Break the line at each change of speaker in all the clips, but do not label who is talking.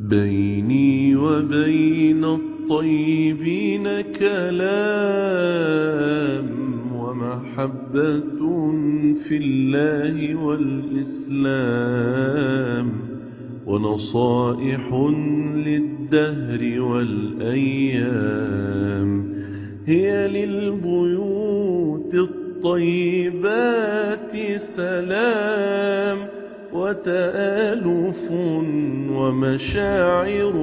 بيني وبين الطيبين كلام ومحبة في الله والإسلام ونصائح للدهر والأيام هي للبيوت الطيبات سلام وتآلف ومشاعر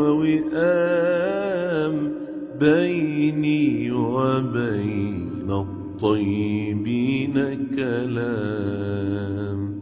ووئام بيني وبين الطيبين كلام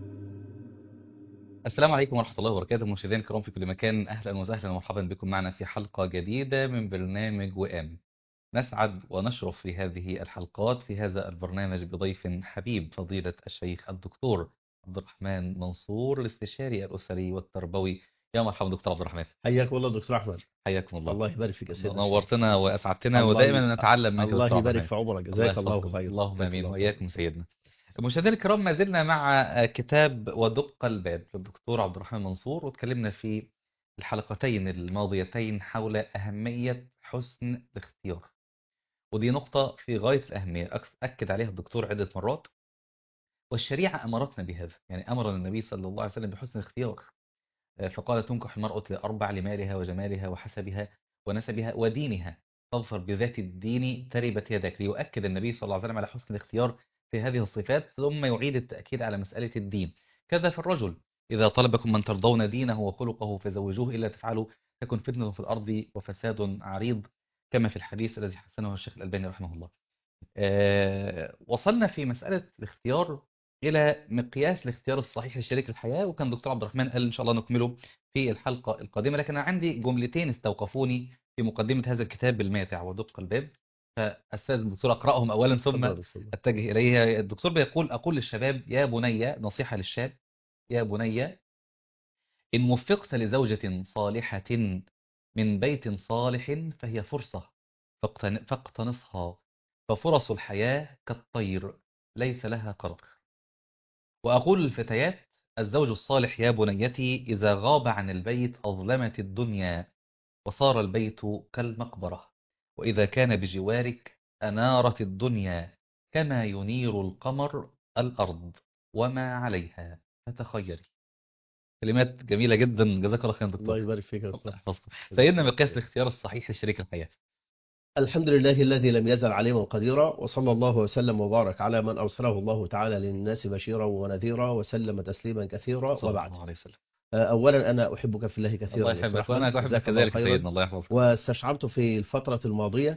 السلام عليكم ورحمة الله وبركاته مشاهدينا الكرام في كل مكان أهلا وسهلا ومرحبا بكم معنا في حلقة جديدة من برنامج وئام نسعد ونشرف في هذه الحلقات في هذا البرنامج بضيف حبيب فضيلة الشيخ الدكتور عبد الرحمن منصور الاستشاري الأسري والتربوي يا مرحبا دكتور عبد الرحمن
حياك والله دكتور احمد
حياكم الله
الله يبارك فيك يا سيدنا
نورتنا وأسعدتنا
الله
ودائما
ي-
نتعلم منك
الله
دكتور عبد
يبارك
الرحمن.
في عمرك
الله
جزاك الله
يحفظكم.
خير
اللهم
جزاك
امين
الله
واياكم
خير.
سيدنا مشاهدينا الكرام ما زلنا مع كتاب ودق الباب للدكتور عبد الرحمن منصور وتكلمنا في الحلقتين الماضيتين حول أهمية حسن الاختيار ودي نقطة في غاية الأهمية أك- أكد عليها الدكتور عدة مرات والشريعة أمرتنا بهذا يعني أمر النبي صلى الله عليه وسلم بحسن الاختيار آه، فقال تنكح المرأة لأربع لمالها وجمالها وحسبها ونسبها ودينها تظفر بذات الدين تربت يدك ليؤكد النبي صلى الله عليه وسلم على حسن الاختيار في هذه الصفات ثم يعيد التأكيد على مسألة الدين كذا في الرجل إذا طلبكم من ترضون دينه وخلقه فزوجوه إلا تفعلوا تكن فتنة في الأرض وفساد عريض كما في الحديث الذي حسنه الشيخ الألباني رحمه الله آه، وصلنا في مسألة الاختيار إلى مقياس الاختيار الصحيح لشريك الحياة وكان دكتور عبد الرحمن قال إن شاء الله نكمله في الحلقة القادمة لكن أنا عندي جملتين استوقفوني في مقدمة هذا الكتاب الماتع ودق الباب فأستاذ الدكتور أقرأهم أولا ثم
اتفضل، اتفضل.
أتجه إليه الدكتور بيقول أقول للشباب يا بني نصيحة للشاب يا بني إن وفقت لزوجة صالحة من بيت صالح فهي فرصة فاقتن- فاقتنصها ففرص الحياة كالطير ليس لها قرار وأقول للفتيات الزوج الصالح يا بنيتي إذا غاب عن البيت أظلمت الدنيا وصار البيت كالمقبرة وإذا كان بجوارك أنارت الدنيا كما ينير القمر الأرض وما عليها فتخيري كلمات جميلة جدا جزاك الله خير يا
الله
دكتور
يبارك فيك يا
الله
دكتور.
يحفظكم سيدنا مقياس الاختيار الصحيح لشريك الحياة
الحمد لله الذي لم يزل عليما قديرا وصلى الله وسلم وبارك على من أرسله الله تعالى للناس بشيرا ونذيرا وسلم تسليما كثيرا
صلى
وبعد
الله عليه وسلم
آه، أولا أنا أحبك في الله كثيرا
الله
دكتور
يحبك
أحمد.
وأنا أحبك
جزاك الله
كذلك
خيرا.
سيدنا الله يحفظك
واستشعرت في الفترة الماضية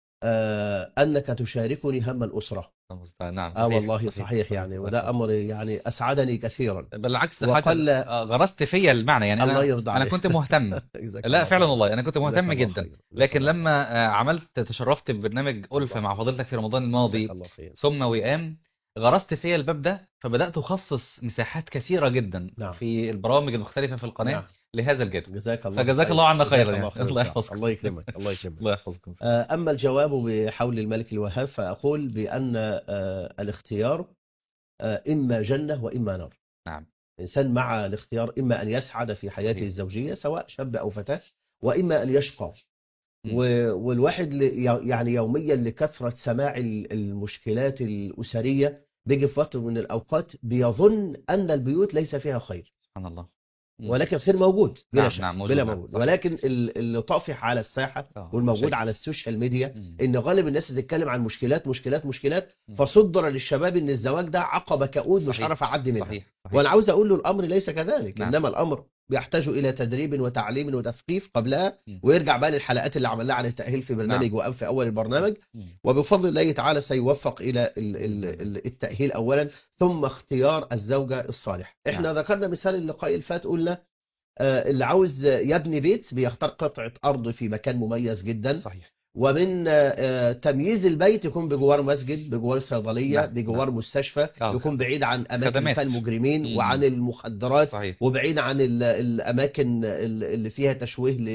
آه، أنك تشاركني هم الأسرة
نعم
آه والله صحيح يعني وده أمر يعني أسعدني كثيرا
بالعكس
وقل-
حاجة آه، غرست فيا المعنى يعني
الله
أنا
يرضى
أنا
عليك
كنت مهتم
جزاك
لا
الله
فعلا
خير.
والله أنا كنت
جزاك
مهتم
الله
جدا
خير. جزاك
لكن
الله
لما آه، عملت تشرفت ببرنامج ألفة مع فضيلتك في رمضان الماضي
جزاك الله خير.
ثم وئام غرست فيا الباب ده فبدأت أخصص مساحات كثيرة جدا
نعم.
في البرامج المختلفة في القناة
نعم.
لهذا الجانب
جزاك الله
فجزاك
خير.
الله عنا
جزاك
خيرا
الله
يعني.
خير.
الله يحفظك.
الله يكرمك الله يكرمك
الله يحفظكم
آه، أما الجواب بحول الملك الوهاب فأقول بأن آه، الاختيار آه، إما جنة وإما نار
نعم
الإنسان مع الاختيار إما أن يسعد في حياته
صحيح.
الزوجية سواء شاب أو فتاة وإما أن يشقى
مم.
و- والواحد ل- ي- يعني يوميا لكثرة سماع ال- المشكلات الأسرية بيجي في وقت من الأوقات بيظن أن البيوت ليس فيها خير
سبحان الله مم.
ولكن الخير موجود بلا
نعم،
شك
نعم، موجود،
بلا
نعم،
موجود
صحيح.
ولكن ال- اللي طافح على الساحة
آه،
والموجود
شيء.
على السوشيال ميديا
مم.
ان غالب الناس تتكلم عن مشكلات مشكلات مشكلات
مم.
فصدر للشباب ان الزواج ده عقبه كؤود مش
صحيح.
عارف اعدي منها
صحيح صحيح.
وانا عاوز اقول له الامر ليس كذلك
نعم.
انما الامر بيحتاج الى تدريب وتعليم وتثقيف قبلها
مم.
ويرجع بقى للحلقات اللي عملناها عن التاهيل في برنامج وأم في اول البرنامج
مم.
وبفضل الله تعالى سيوفق الى ال- ال- ال- التاهيل اولا ثم اختيار الزوجه الصالحه احنا
نعم.
ذكرنا مثال اللقاء اللي فات قلنا آه، اللي عاوز يبني بيت بيختار قطعه ارض في مكان مميز جدا
صحيح
ومن آه، آه، تمييز البيت يكون بجوار مسجد بجوار صيدليه
نعم،
بجوار مستشفى
آه.
يكون بعيد عن اماكن
خدمات.
فيها المجرمين
مم.
وعن المخدرات
صحيح
وبعيد عن ال- الاماكن ال- اللي فيها تشويه ل-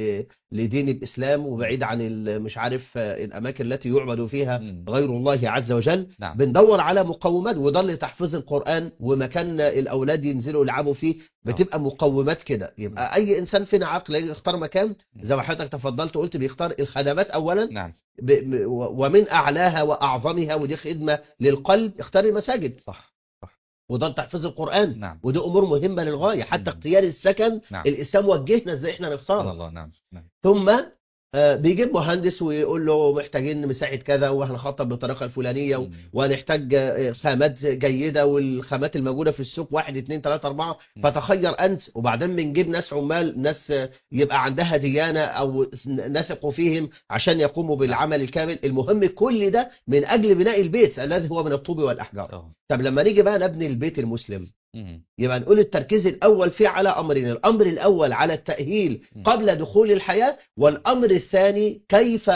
لدين الإسلام وبعيد عن ال- مش عارف آه، الأماكن التي يعبد فيها
مم.
غير الله عز وجل
نعم
بندور على مقومات وده اللي تحفيظ القرآن ومكان الأولاد ينزلوا يلعبوا فيه بتبقى مقومات كده يبقى أي إنسان فينا عقل يجي يختار مكان زي ما حضرتك تفضلت قلت بيختار الخدمات أولا
نعم
ب- م- و- ومن أعلاها وأعظمها ودي خدمة للقلب اختار المساجد
صح
وده تحفيظ القرآن
نعم
ودي أمور مهمة للغاية حتى
مم.
اختيار السكن
نعم
الإسلام وجهنا إزاي إحنا
سبحان
نختاره
الله نعم نعم
ثم آه، بيجيب مهندس ويقول له محتاجين مساحة كذا وهنخطط بالطريقة الفلانية و-
مم.
ونحتاج آه، خامات جيدة والخامات الموجودة في السوق واحد اتنين تلاتة أربعة
مم.
فتخير أنت وبعدين بنجيب ناس عمال ناس آه، يبقى عندها ديانة أو نثق فيهم عشان يقوموا بالعمل الكامل المهم كل ده من أجل بناء البيت الذي هو من الطوب والأحجار
آه.
طب لما نيجي بقى نبني البيت المسلم
مم.
يبقى نقول التركيز الأول فيه على أمرين الأمر الأول على التأهيل
مم.
قبل دخول الحياة والأمر الثاني كيف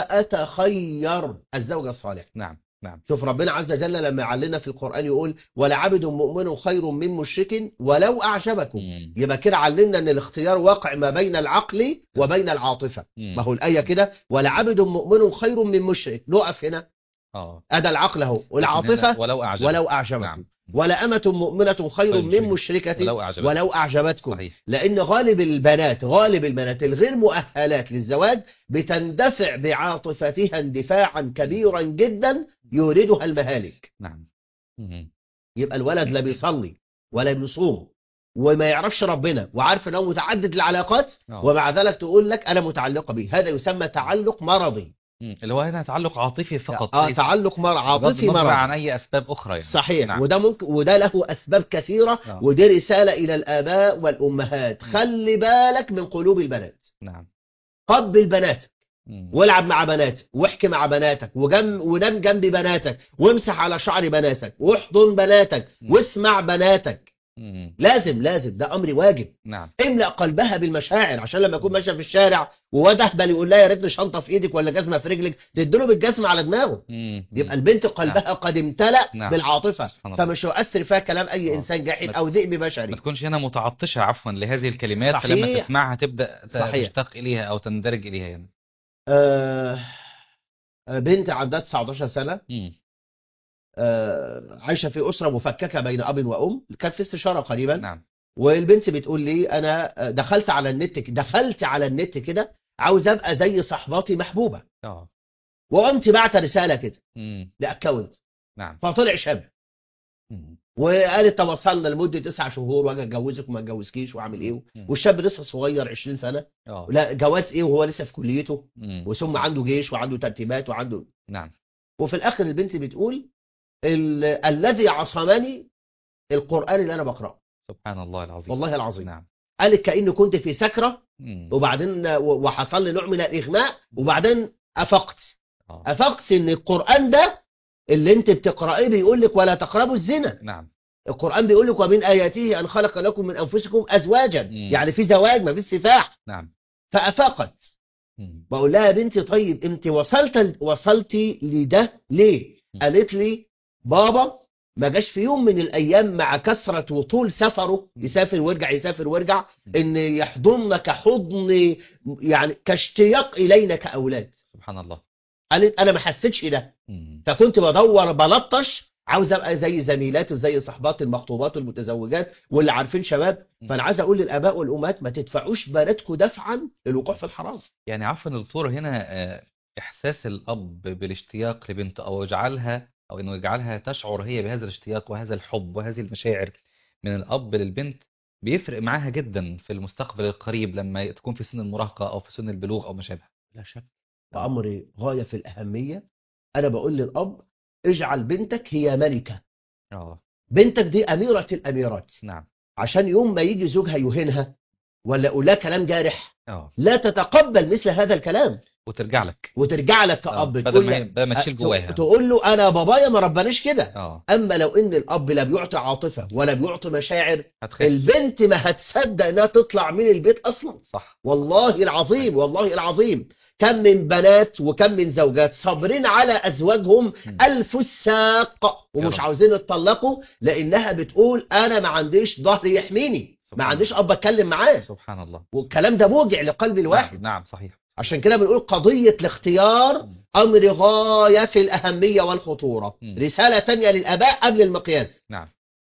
أتخير الزوجة الصالحة
نعم نعم
شوف ربنا عز وجل لما يعلمنا في القرآن يقول ولعبد مؤمن خير من مشرك ولو أعجبكم
مم.
يبقى كده علمنا ان الاختيار واقع ما بين العقل وبين العاطفة
مم.
ما هو الآية كده ولعبد مؤمن خير من مشرك نقف هنا
اه
أدى العقل اهو والعاطفة
ولو أعجب
ولو أعجبكم
نعم
ولا أمة مؤمنة خير
خير
من
من
مشركة
ولو أعجبتكم.
ولو أعجبتكم
صحيح
لأن غالب البنات غالب البنات الغير مؤهلات للزواج بتندفع بعاطفتها اندفاعا كبيرا جدا يوردها المهالك
نعم مم.
يبقى الولد لا بيصلي ولا بيصوم وما يعرفش ربنا وعارف انه متعدد العلاقات
آه.
ومع ذلك تقول لك انا متعلقه به هذا يسمى تعلق مرضي
مم. اللي هو هنا تعلق عاطفي فقط
اه
ليس-
تعلق مر...
بغض
عاطفي
النظر
مرضي
عن أي أسباب أخرى يعني
صحيح
نعم.
وده ممكن وده له اسباب كثيره
آه.
ودي رساله الى الاباء والامهات خلي بالك من قلوب البنات
نعم
قبل بناتك
مم.
والعب مع بناتك واحكي مع بناتك وجم ونام جنب بناتك وامسح على شعر بناتك واحضن بناتك
مم.
واسمع بناتك
مم.
لازم لازم ده امر واجب
نعم
املأ قلبها بالمشاعر عشان لما يكون ماشيه في الشارع وواد اهبل يقول لها يا ريتني شنطه في ايدك ولا جزمه في رجلك تديله بالجزمه على دماغه
مم.
يبقى البنت قلبها قد امتلأ
نعم.
بالعاطفه
سبحان الله.
فمش هيؤثر فيها كلام اي
آه.
انسان جاحد
ما-
او ذئب
ما
بشري
تكونش هنا متعطشة عفوا لهذه الكلمات فلما
صحيح.
تسمعها تبدأ ت-
صحيح.
تشتاق إليها أو تندرج إليها يعني
آه آه، بنت عندها 19 سنه
مم.
آه عايشه في اسره مفككه بين اب وام كانت في استشاره قريبا
نعم
والبنت بتقول لي انا دخلت على النت دخلت على النت كده عاوز ابقى زي صحباتي محبوبه
اه
وقمت بعت رساله كده
مم.
لاكونت
نعم
فطلع شاب
مم.
وقالت توصلنا لمده تسع شهور واجي اتجوزك وما اتجوزكيش واعمل ايه
مم.
والشاب لسه صغير 20 سنه
اه
لا جواز ايه وهو لسه في كليته
مم.
وثم عنده جيش وعنده ترتيبات وعنده
نعم
وفي الاخر البنت بتقول ال... الذي عصمني القران اللي انا بقراه
سبحان الله العظيم
والله العظيم
نعم
قالت كاني كنت في سكره
مم.
وبعدين و- وحصل لي نوع من الاغماء وبعدين افقت
آه.
افقت ان القران ده اللي انت بتقراه بيقول لك ولا تقربوا الزنا
نعم
القران بيقول لك ومن اياته ان خلق لكم من انفسكم ازواجا
مم.
يعني في زواج ما فيش سفاح
نعم
فافقت
مم.
بقول لها يا بنتي طيب انت وصلت وصلتي لده ليه
مم.
قالت لي بابا ما جاش في يوم من الايام مع كثره وطول سفره
مم.
يسافر ويرجع يسافر ويرجع
مم.
ان يحضننا كحضن يعني كاشتياق الينا كاولاد
سبحان الله
قالت انا ما حسيتش ده
مم.
فكنت بدور بلطش عاوز ابقى زي زميلاتي وزي صحباتي المخطوبات والمتزوجات واللي عارفين شباب
مم.
فانا عايز اقول للاباء والامهات ما تدفعوش بناتكم دفعا للوقوع في الحرام
يعني عفوا يا دكتور هنا آه، إحساس الأب بالاشتياق لبنته أو يجعلها أو إنه يجعلها تشعر هي بهذا الاشتياق وهذا الحب وهذه المشاعر من الأب للبنت بيفرق معاها جدا في المستقبل القريب لما تكون في سن المراهقة أو في سن البلوغ أو ما شابه
لا شك وامر غايه في الاهميه انا بقول للاب اجعل بنتك هي ملكه
اه
بنتك دي اميره الاميرات
نعم
عشان يوم ما يجي زوجها يهينها ولا يقول لها كلام جارح
اه
لا تتقبل مثل هذا الكلام
وترجع لك
وترجع لك
آه،
كأب
بدل
تقول
ما هي
له-
بدل ما تشيل
أ-
جواها
تقول له انا بابايا ما ربناش كده
اه
اما لو ان الاب لا بيعطي عاطفه ولا بيعطي مشاعر
هتخاف
البنت ما هتصدق انها تطلع من البيت اصلا
صح
والله العظيم والله العظيم كم من بنات وكم من زوجات صابرين على ازواجهم
مم.
الفساق ومش
رب.
عاوزين يتطلقوا لانها بتقول انا ما عنديش ظهر يحميني ما
سبحان
عنديش اب اتكلم معاه
سبحان الله
والكلام ده موجع لقلب الواحد
نعم, نعم صحيح
عشان كده بنقول قضية الاختيار أمر غاية في الأهمية والخطورة
مم.
رسالة تانية للآباء قبل المقياس
نعم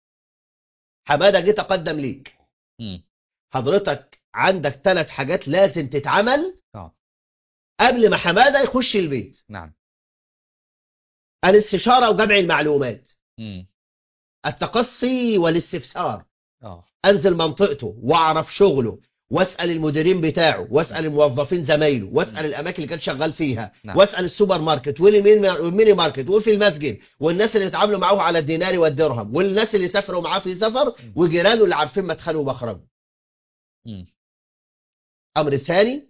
حمادة جه تقدم ليك
مم.
حضرتك عندك ثلاث حاجات لازم تتعمل
اه
قبل ما حمادة يخش البيت
نعم
الاستشارة وجمع المعلومات
مم.
التقصي والاستفسار
اه
انزل منطقته واعرف شغله واسال المديرين بتاعه واسال الموظفين زمايله واسال الاماكن اللي كان شغال فيها
نعم.
واسال السوبر ماركت والمين- والميني ماركت وفي المسجد والناس اللي اتعاملوا معاه على الدينار والدرهم والناس اللي سافروا معاه في سفر وجيرانه اللي عارفين مدخله ومخرجه
مم.
الامر الثاني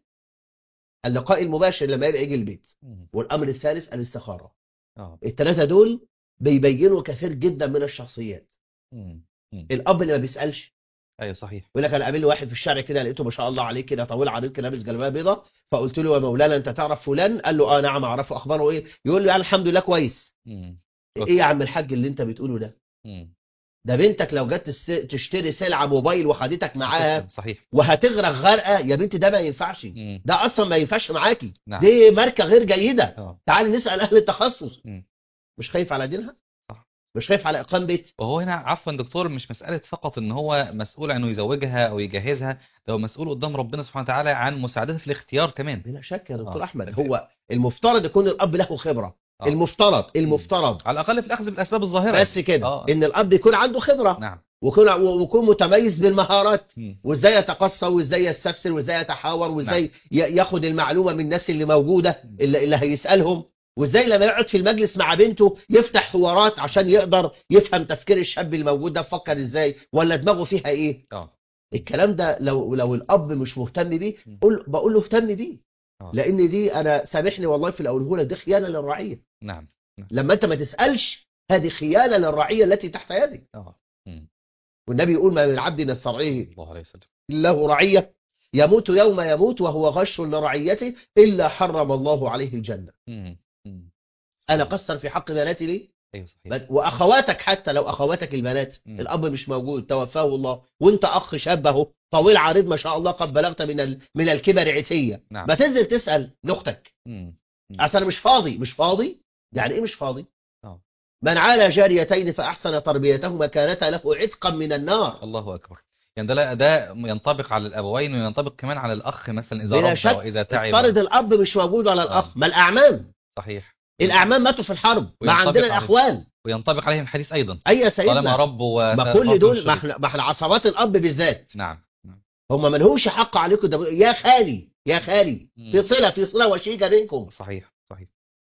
اللقاء المباشر لما يبقى يجي البيت
مم.
والامر الثالث الاستخاره
اه
الثلاثه دول بيبينوا كثير جدا من الشخصيات
مم. مم.
الاب اللي ما بيسالش
ايوه صحيح
يقول لك انا قابل واحد في الشارع كده لقيته ما شاء الله عليه كده طويل عريض كده لابس جلابيه بيضاء فقلت له يا مولانا انت تعرف فلان قال له اه نعم اعرفه اخباره ايه يقول لي يعني الحمد لله كويس
مم.
ايه يا عم الحاج اللي انت بتقوله ده
مم.
ده بنتك لو جت تس- تشتري سلعه موبايل وخدتك معاها
صحيح
وهتغرق غرقه يا بنتي ده ما ينفعش
مم.
ده اصلا ما ينفعش معاكي
نعم.
دي ماركه غير جيده
اه
تعال نسال اهل التخصص
مم.
مش خايف على دينها
صح.
مش خايف على اقام بيت
وهو هنا عفوا دكتور مش مسألة فقط ان هو مسؤول انه يزوجها او يجهزها ده هو مسؤول قدام ربنا سبحانه وتعالى عن مساعدتها في الاختيار كمان
بلا شك يا دكتور
آه.
احمد هو المفترض يكون الاب له خبره
آه.
المفترض المفترض
على الاقل في الاخذ بالاسباب الظاهرة
بس كده
آه.
ان الاب يكون عنده خبره
نعم
ويكون ويكون متميز بالمهارات
مم.
وازاي يتقصى وازاي يستفسر وازاي يتحاور وازاي ي- ياخد المعلومه من الناس اللي موجوده اللي, اللي هيسالهم وازاي لما يقعد في المجلس مع بنته يفتح حوارات عشان يقدر يفهم تفكير الشاب الموجود ده بفكر ازاي ولا دماغه فيها ايه
اه
الكلام ده لو لو الاب مش مهتم بيه
م.
قول بقول له اهتم بيه
آه.
لان دي انا سامحني والله في الاول دي خيانه للرعيه
نعم
لما انت ما تسالش هذه خيانه للرعيه التي تحت يدك
اه مم.
والنبي يقول ما من عبد يسترعيه
صلى الله عليه وسلم
له رعية يموت يوم يموت وهو غش لرعيته إلا حرم الله عليه الجنة
مم. مم.
أنا قصر في حق بناتي ليه
ايوه صحيح
بل- وأخواتك حتى لو أخواتك البنات
مم.
الأب مش موجود توفاه الله وأنت أخ شاب اهو طويل عريض ما شاء الله قد بلغت من ال... من الكبر عتية
نعم
ما تنزل تسأل لأختك
مم.
أصل أنا مش فاضي مش فاضي يعني إيه مش فاضي
آه.
من عال جاريتين فأحسن تربيتهما كانتا له عتقا من النار
الله اكبر يعني ده لا ده ينطبق على الابوين وينطبق كمان على الاخ مثلا اذا
بلا
ربى
شك
واذا تعب
افترض الأب مش موجود على الأخ
آه.
ما الأعمام
صحيح
الأعمام ماتوا في الحرب ما
وينطبق
عندنا
عليه.
الأخوال
وينطبق عليهم الحديث ايضا
أي يا
طالما
سيدنا
ربوا
ما
وت-
كل دول
وتنشروا.
ما احنا ما احنا عصبات الأب بالذات
نعم
هم ما لهمش حق عليكم ده يا خالي يا خالي
مم.
في صلة في صلة وشيكة بينكم
صحيح صحيح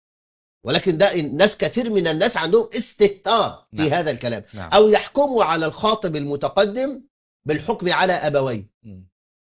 ولكن ده ناس كثير من الناس عندهم استهتار في
نعم.
هذا الكلام
نعم
أو يحكموا على الخاطب المتقدم بالحكم على أبويه
مم.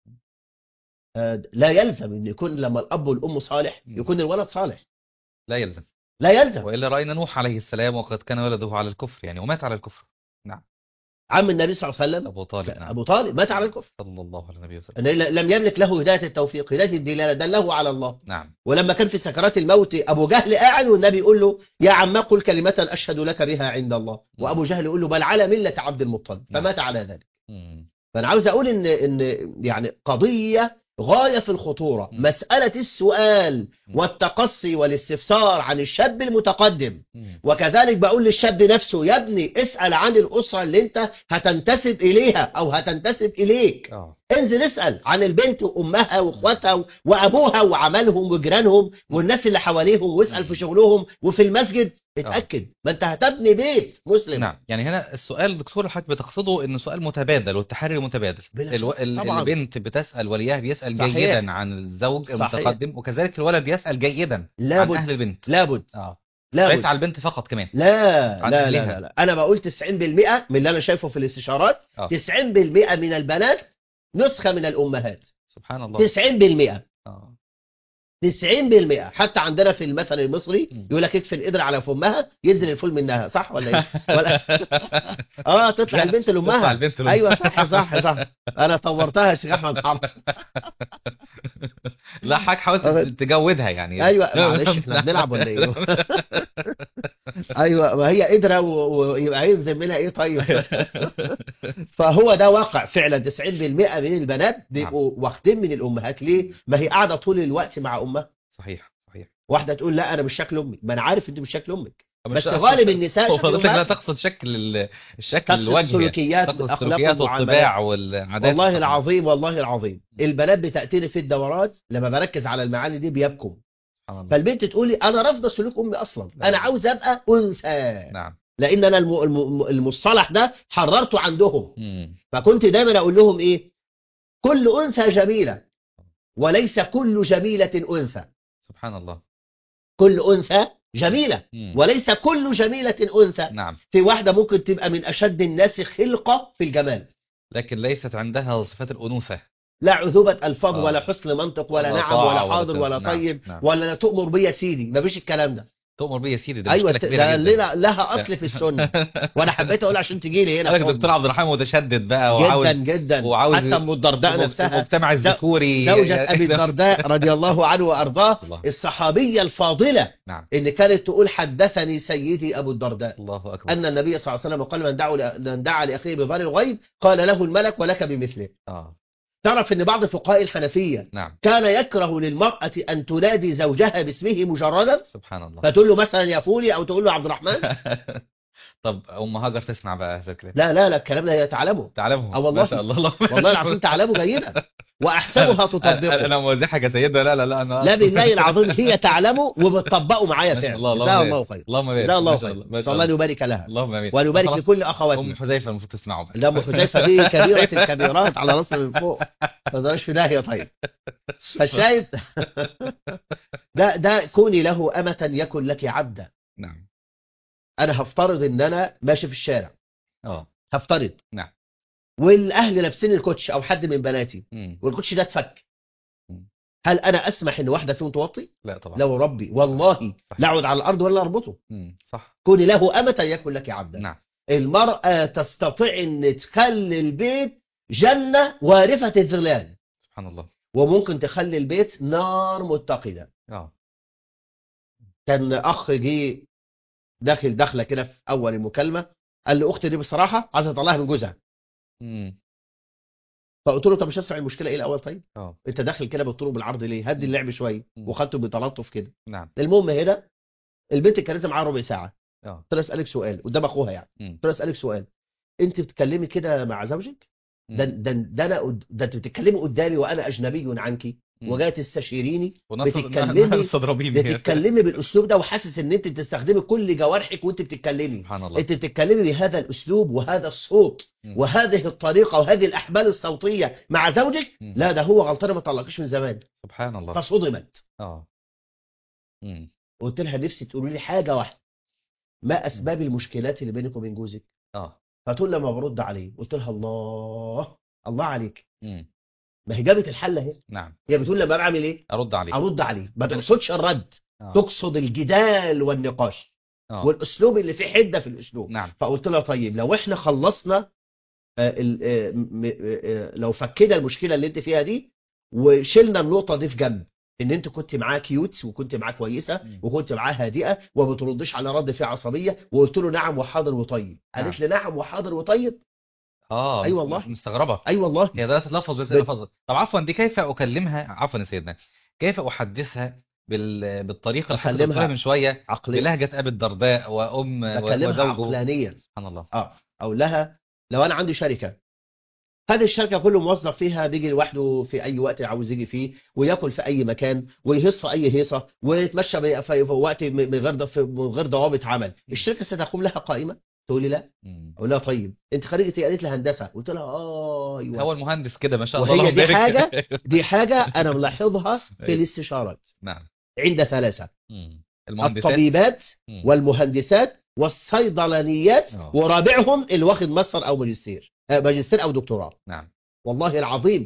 آه، لا يلزم أن يكون لما الأب والأم صالح
مم.
يكون الولد صالح
لا يلزم
لا يلزم
والا راينا نوح عليه السلام وقد كان ولده على الكفر يعني ومات على الكفر
عم النبي صلى الله عليه وسلم
ابو طالب نعم
أبو طالب مات على الكفر
صلى الله عليه النبي وسلم
أنه لم يملك له هداية التوفيق هداية الدلالة دله على الله
نعم
ولما كان في سكرات الموت أبو جهل قاعد والنبي يقول له يا عم قل كلمة أشهد لك بها عند الله وأبو جهل يقول له بل على ملة عبد المطلب
نعم.
فمات على ذلك
مم.
فأنا عاوز أقول إن إن يعني قضية غاية في الخطورة
م.
مسألة السؤال
م.
والتقصي والاستفسار عن الشاب المتقدم
مم.
وكذلك بقول للشاب نفسه يا ابني اسأل عن الأسرة اللي انت هتنتسب إليها أو هتنتسب إليك
اه
انزل اسأل عن البنت وأمها وأخواتها وأبوها وعملهم وجيرانهم والناس اللي حواليهم واسأل في شغلهم وفي المسجد اتأكد ما انت هتبني بيت مسلم
نعم يعني هنا السؤال دكتور الحاج بتقصده انه سؤال متبادل والتحري متبادل
بلا
الو...
شك.
ال-
طبعاً.
البنت بتسأل وليها بيسأل
صحيح.
جيدا عن الزوج
صحيح.
المتقدم وكذلك الولد يسأل جيدا عن
لابد
اهل البنت
لابد
اه
لابد
ليس على البنت فقط كمان
لا
عن
لا لا,
أهلها.
لا, لا. انا بقول 90% من اللي انا شايفه في الاستشارات
آه.
90% من البنات نسخة من الامهات
سبحان الله
90%
اه
90% حتى عندنا في المثل المصري
مم.
يقول لك اكفي القدر على فمها ينزل الفول منها صح ولا ايه ولا اه تطلع
لا،
البنت
تطلع
لامها
البنت لأمها.
ايوه صح صح صح انا طورتها يا شيخ احمد حرب
لا حضرتك حاولت
آه.
تجودها يعني
ايوه معلش احنا بنلعب ولا ايه ايوه ما هي قدره و- ويبقى هينزل منها ايه طيب فهو ده واقع فعلا 90% من البنات بيبقوا واخدين من الامهات ليه ما هي قاعده طول الوقت مع امها
صحيح صحيح
واحده تقول لا انا مش شكل امي ما انا عارف انت مش شكل امك
مش-
بس غالب النساء
هو
شكل
فضلتك لا
امهات
تقصد شكل ال- الشكل
تقصد
الوجه
السلوكيات
تقصد
الاخلاق
السلوكيات
والمعاملات
والطباع والعادات
والله العظيم والله العظيم البنات بتاتيني في الدورات لما بركز على المعاني دي بيبكوا
سبحان الله.
فالبنت تقولي انا رافضه سلوك امي اصلا
لا.
انا عاوز ابقى انثى
نعم
لان انا الم- الم- المصطلح ده حررته عندهم
مم.
فكنت دايما اقول لهم ايه كل انثى جميله وليس كل جميله انثى
سبحان الله
كل انثى جميله
مم.
وليس كل جميله انثى
نعم
في واحده ممكن تبقى من اشد الناس خلقه في الجمال
لكن ليست عندها صفات الأنوثة
لا عذوبة ألفاظ
آه.
ولا حسن منطق ولا
ولا
نعم
طاعة
ولا
ولا
حاضر
كذا.
ولا
نعم،
طيب
نعم.
ولا لا تؤمر بي يا سيدي مفيش الكلام ده
تؤمر بي يا سيدي ده
ايوه
مشكلة
ده
كبيرة جدا
لنا لها اصل في السنه وانا حبيت اقول عشان تجي لي هنا
قالك
في
دكتور
أمي.
عبد الرحمن متشدد بقى وعاوز
جدا جدا
وعاوز
حتى ام الدرداء
ومجت-
نفسها
المجتمع الذكوري
زوجة ابي الدرداء رضي الله عنه وارضاه
الله
الصحابيه الفاضله
نعم
اللي كانت تقول حدثني سيدي ابو الدرداء
الله أكبر
ان النبي صلى الله عليه وسلم قال من دعا من دعا لاخيه بظهر الغيب قال له الملك ولك بمثله
آه
تعرف ان بعض فقهاء الحنفيه
نعم
كان يكره للمرأة أن تنادي زوجها باسمه مجردا
سبحان الله
فتقول له مثلا يا فولي أو تقول له عبد الرحمن
طب أم هاجر تسمع بقى هذا الكلام
لا لا لا الكلام ده هي تعلمه
تعلمه
آه والله.
ما شاء الله الله
والله العظيم تعلمه جيدا وأحسبها
أنا-
تطبقه
أنا موزعك يا سيدنا لا لا لا أنا
لا بالله العظيم هي تعلمه وبتطبقه معايا
ما شاء
فعلا
الله، اللهم
جزاها
بارك.
الله خير
اللهم بارك
جزاها الله
ما شاء
خير
الله ما
نسأل
شاء
الله
الله
أن يبارك لها
اللهم امين
ونبارك
خلاص،
لكل
ام
أخواتنا
حذيفه المفروض تسمعوا بقى
لا أم حذيفة دي كبيرة الكبيرات على راسنا من فوق ما تقدرش في داهية طيب فالشاهد ده ده كوني له أمة يكن لك عبدا
نعم
أنا هفترض إن أنا ماشي في الشارع
اه
هفترض
نعم.
والاهل لابسين الكوتش او حد من بناتي
مم.
والكوتش ده اتفك
مم.
هل انا اسمح ان واحده فيهم توطي
لا طبعا
لو ربي والله
صحيح.
لا اقعد على الارض ولا اربطه
مم. صح
كوني له امه يكن لك عبدا
نعم
المراه تستطيع ان تخلي البيت جنه وارفه الظلال
سبحان الله
وممكن تخلي البيت نار متقده
اه
كان اخ جه داخل داخله كده في اول المكالمه قال لي اختي دي بصراحه عايزه اطلعها من جوزها
مم.
فقلت له طب مش هسمع المشكله ايه الاول طيب
اه
انت داخل كده بالطول بالعرض ليه هدي اللعب شويه
مم.
وخدته بتلطف كده
نعم
المهم هنا البنت اتكلمت معاها ربع ساعه
اه
قلت لها اسالك سؤال قدام اخوها يعني
مم.
قلت لها اسالك سؤال انت بتتكلمي كده مع زوجك ده
مم.
ده ده انا قد- ده انت بتتكلمي قدامي وانا اجنبي عنك
مم.
وجايه تستشيريني
ونص-
بتتكلمي-
نص تضربيني
بتتكلمي بالاسلوب ده وحاسس ان انت بتستخدمي كل جوارحك وانت بتتكلمي
سبحان الله
انت بتتكلمي بهذا الاسلوب وهذا الصوت
مم.
وهذه الطريقه وهذه الاحبال الصوتيه مع زوجك
مم.
لا ده هو غلطان ما طلقش من زمان
سبحان الله
فصدمت
اه مم.
قلت لها نفسي تقولي لي حاجه واحده ما اسباب المشكلات اللي بينك وبين جوزك
اه
فتقول لما برد عليه قلت لها الله الله عليك
مم.
ما هي جابت الحل اهي
نعم
هي بتقول لما بعمل ايه
ارد عليك
ارد عليه ما تقصدش الرد
آه.
تقصد الجدال والنقاش
آه.
والاسلوب اللي فيه حده في الاسلوب
نعم
فقلت لها طيب لو احنا خلصنا آه، ال- آه، م- آه، لو فكينا المشكله اللي انت فيها دي وشلنا النقطه دي في جنب ان انت كنت معاه كيوت وكنت معاه كويسه
مم.
وكنت معاه هادئه وما بتردش على رد فيه عصبيه وقلت له نعم وحاضر وطيب قالت لي نعم وحاضر وطيب
اه
أي والله.
مستغربه
اي والله
هي ده تلفظ بس
بت-
لفظ طب عفوا دي كيف اكلمها عفوا يا سيدنا كيف احدثها بال... بالطريقه اللي حضرتك
أكلمها
قلتها من شويه
عقليه
بلهجه ابي الدرداء وام و-
بكلمها
وزوجه
عقلانيا
سبحان الله
اه اقول لها لو انا عندي شركه هذه الشركه كل موظف فيها بيجي لوحده في اي وقت عاوز يجي فيه وياكل في اي مكان ويهص في اي هيصه ويتمشى ب- في في وقت م- من غير ض- من غير ضوابط عمل الشركه ستقوم لها قائمه تقول لي لا
مم.
اقول لها طيب انت خريجه ايه قالت لي هندسه قلت لها اه ايوه
هو المهندس كده ما شاء الله
وهي
اللهم
دي
بارك.
حاجة دي حاجه انا ملاحظها في
أيوة.
الاستشارات
نعم
عند ثلاثه
مم. المهندسات
الطبيبات
مم.
والمهندسات والصيدلانيات
آه.
ورابعهم اللي واخد ماستر او ماجستير آه، ماجستير او دكتوراه
نعم
والله العظيم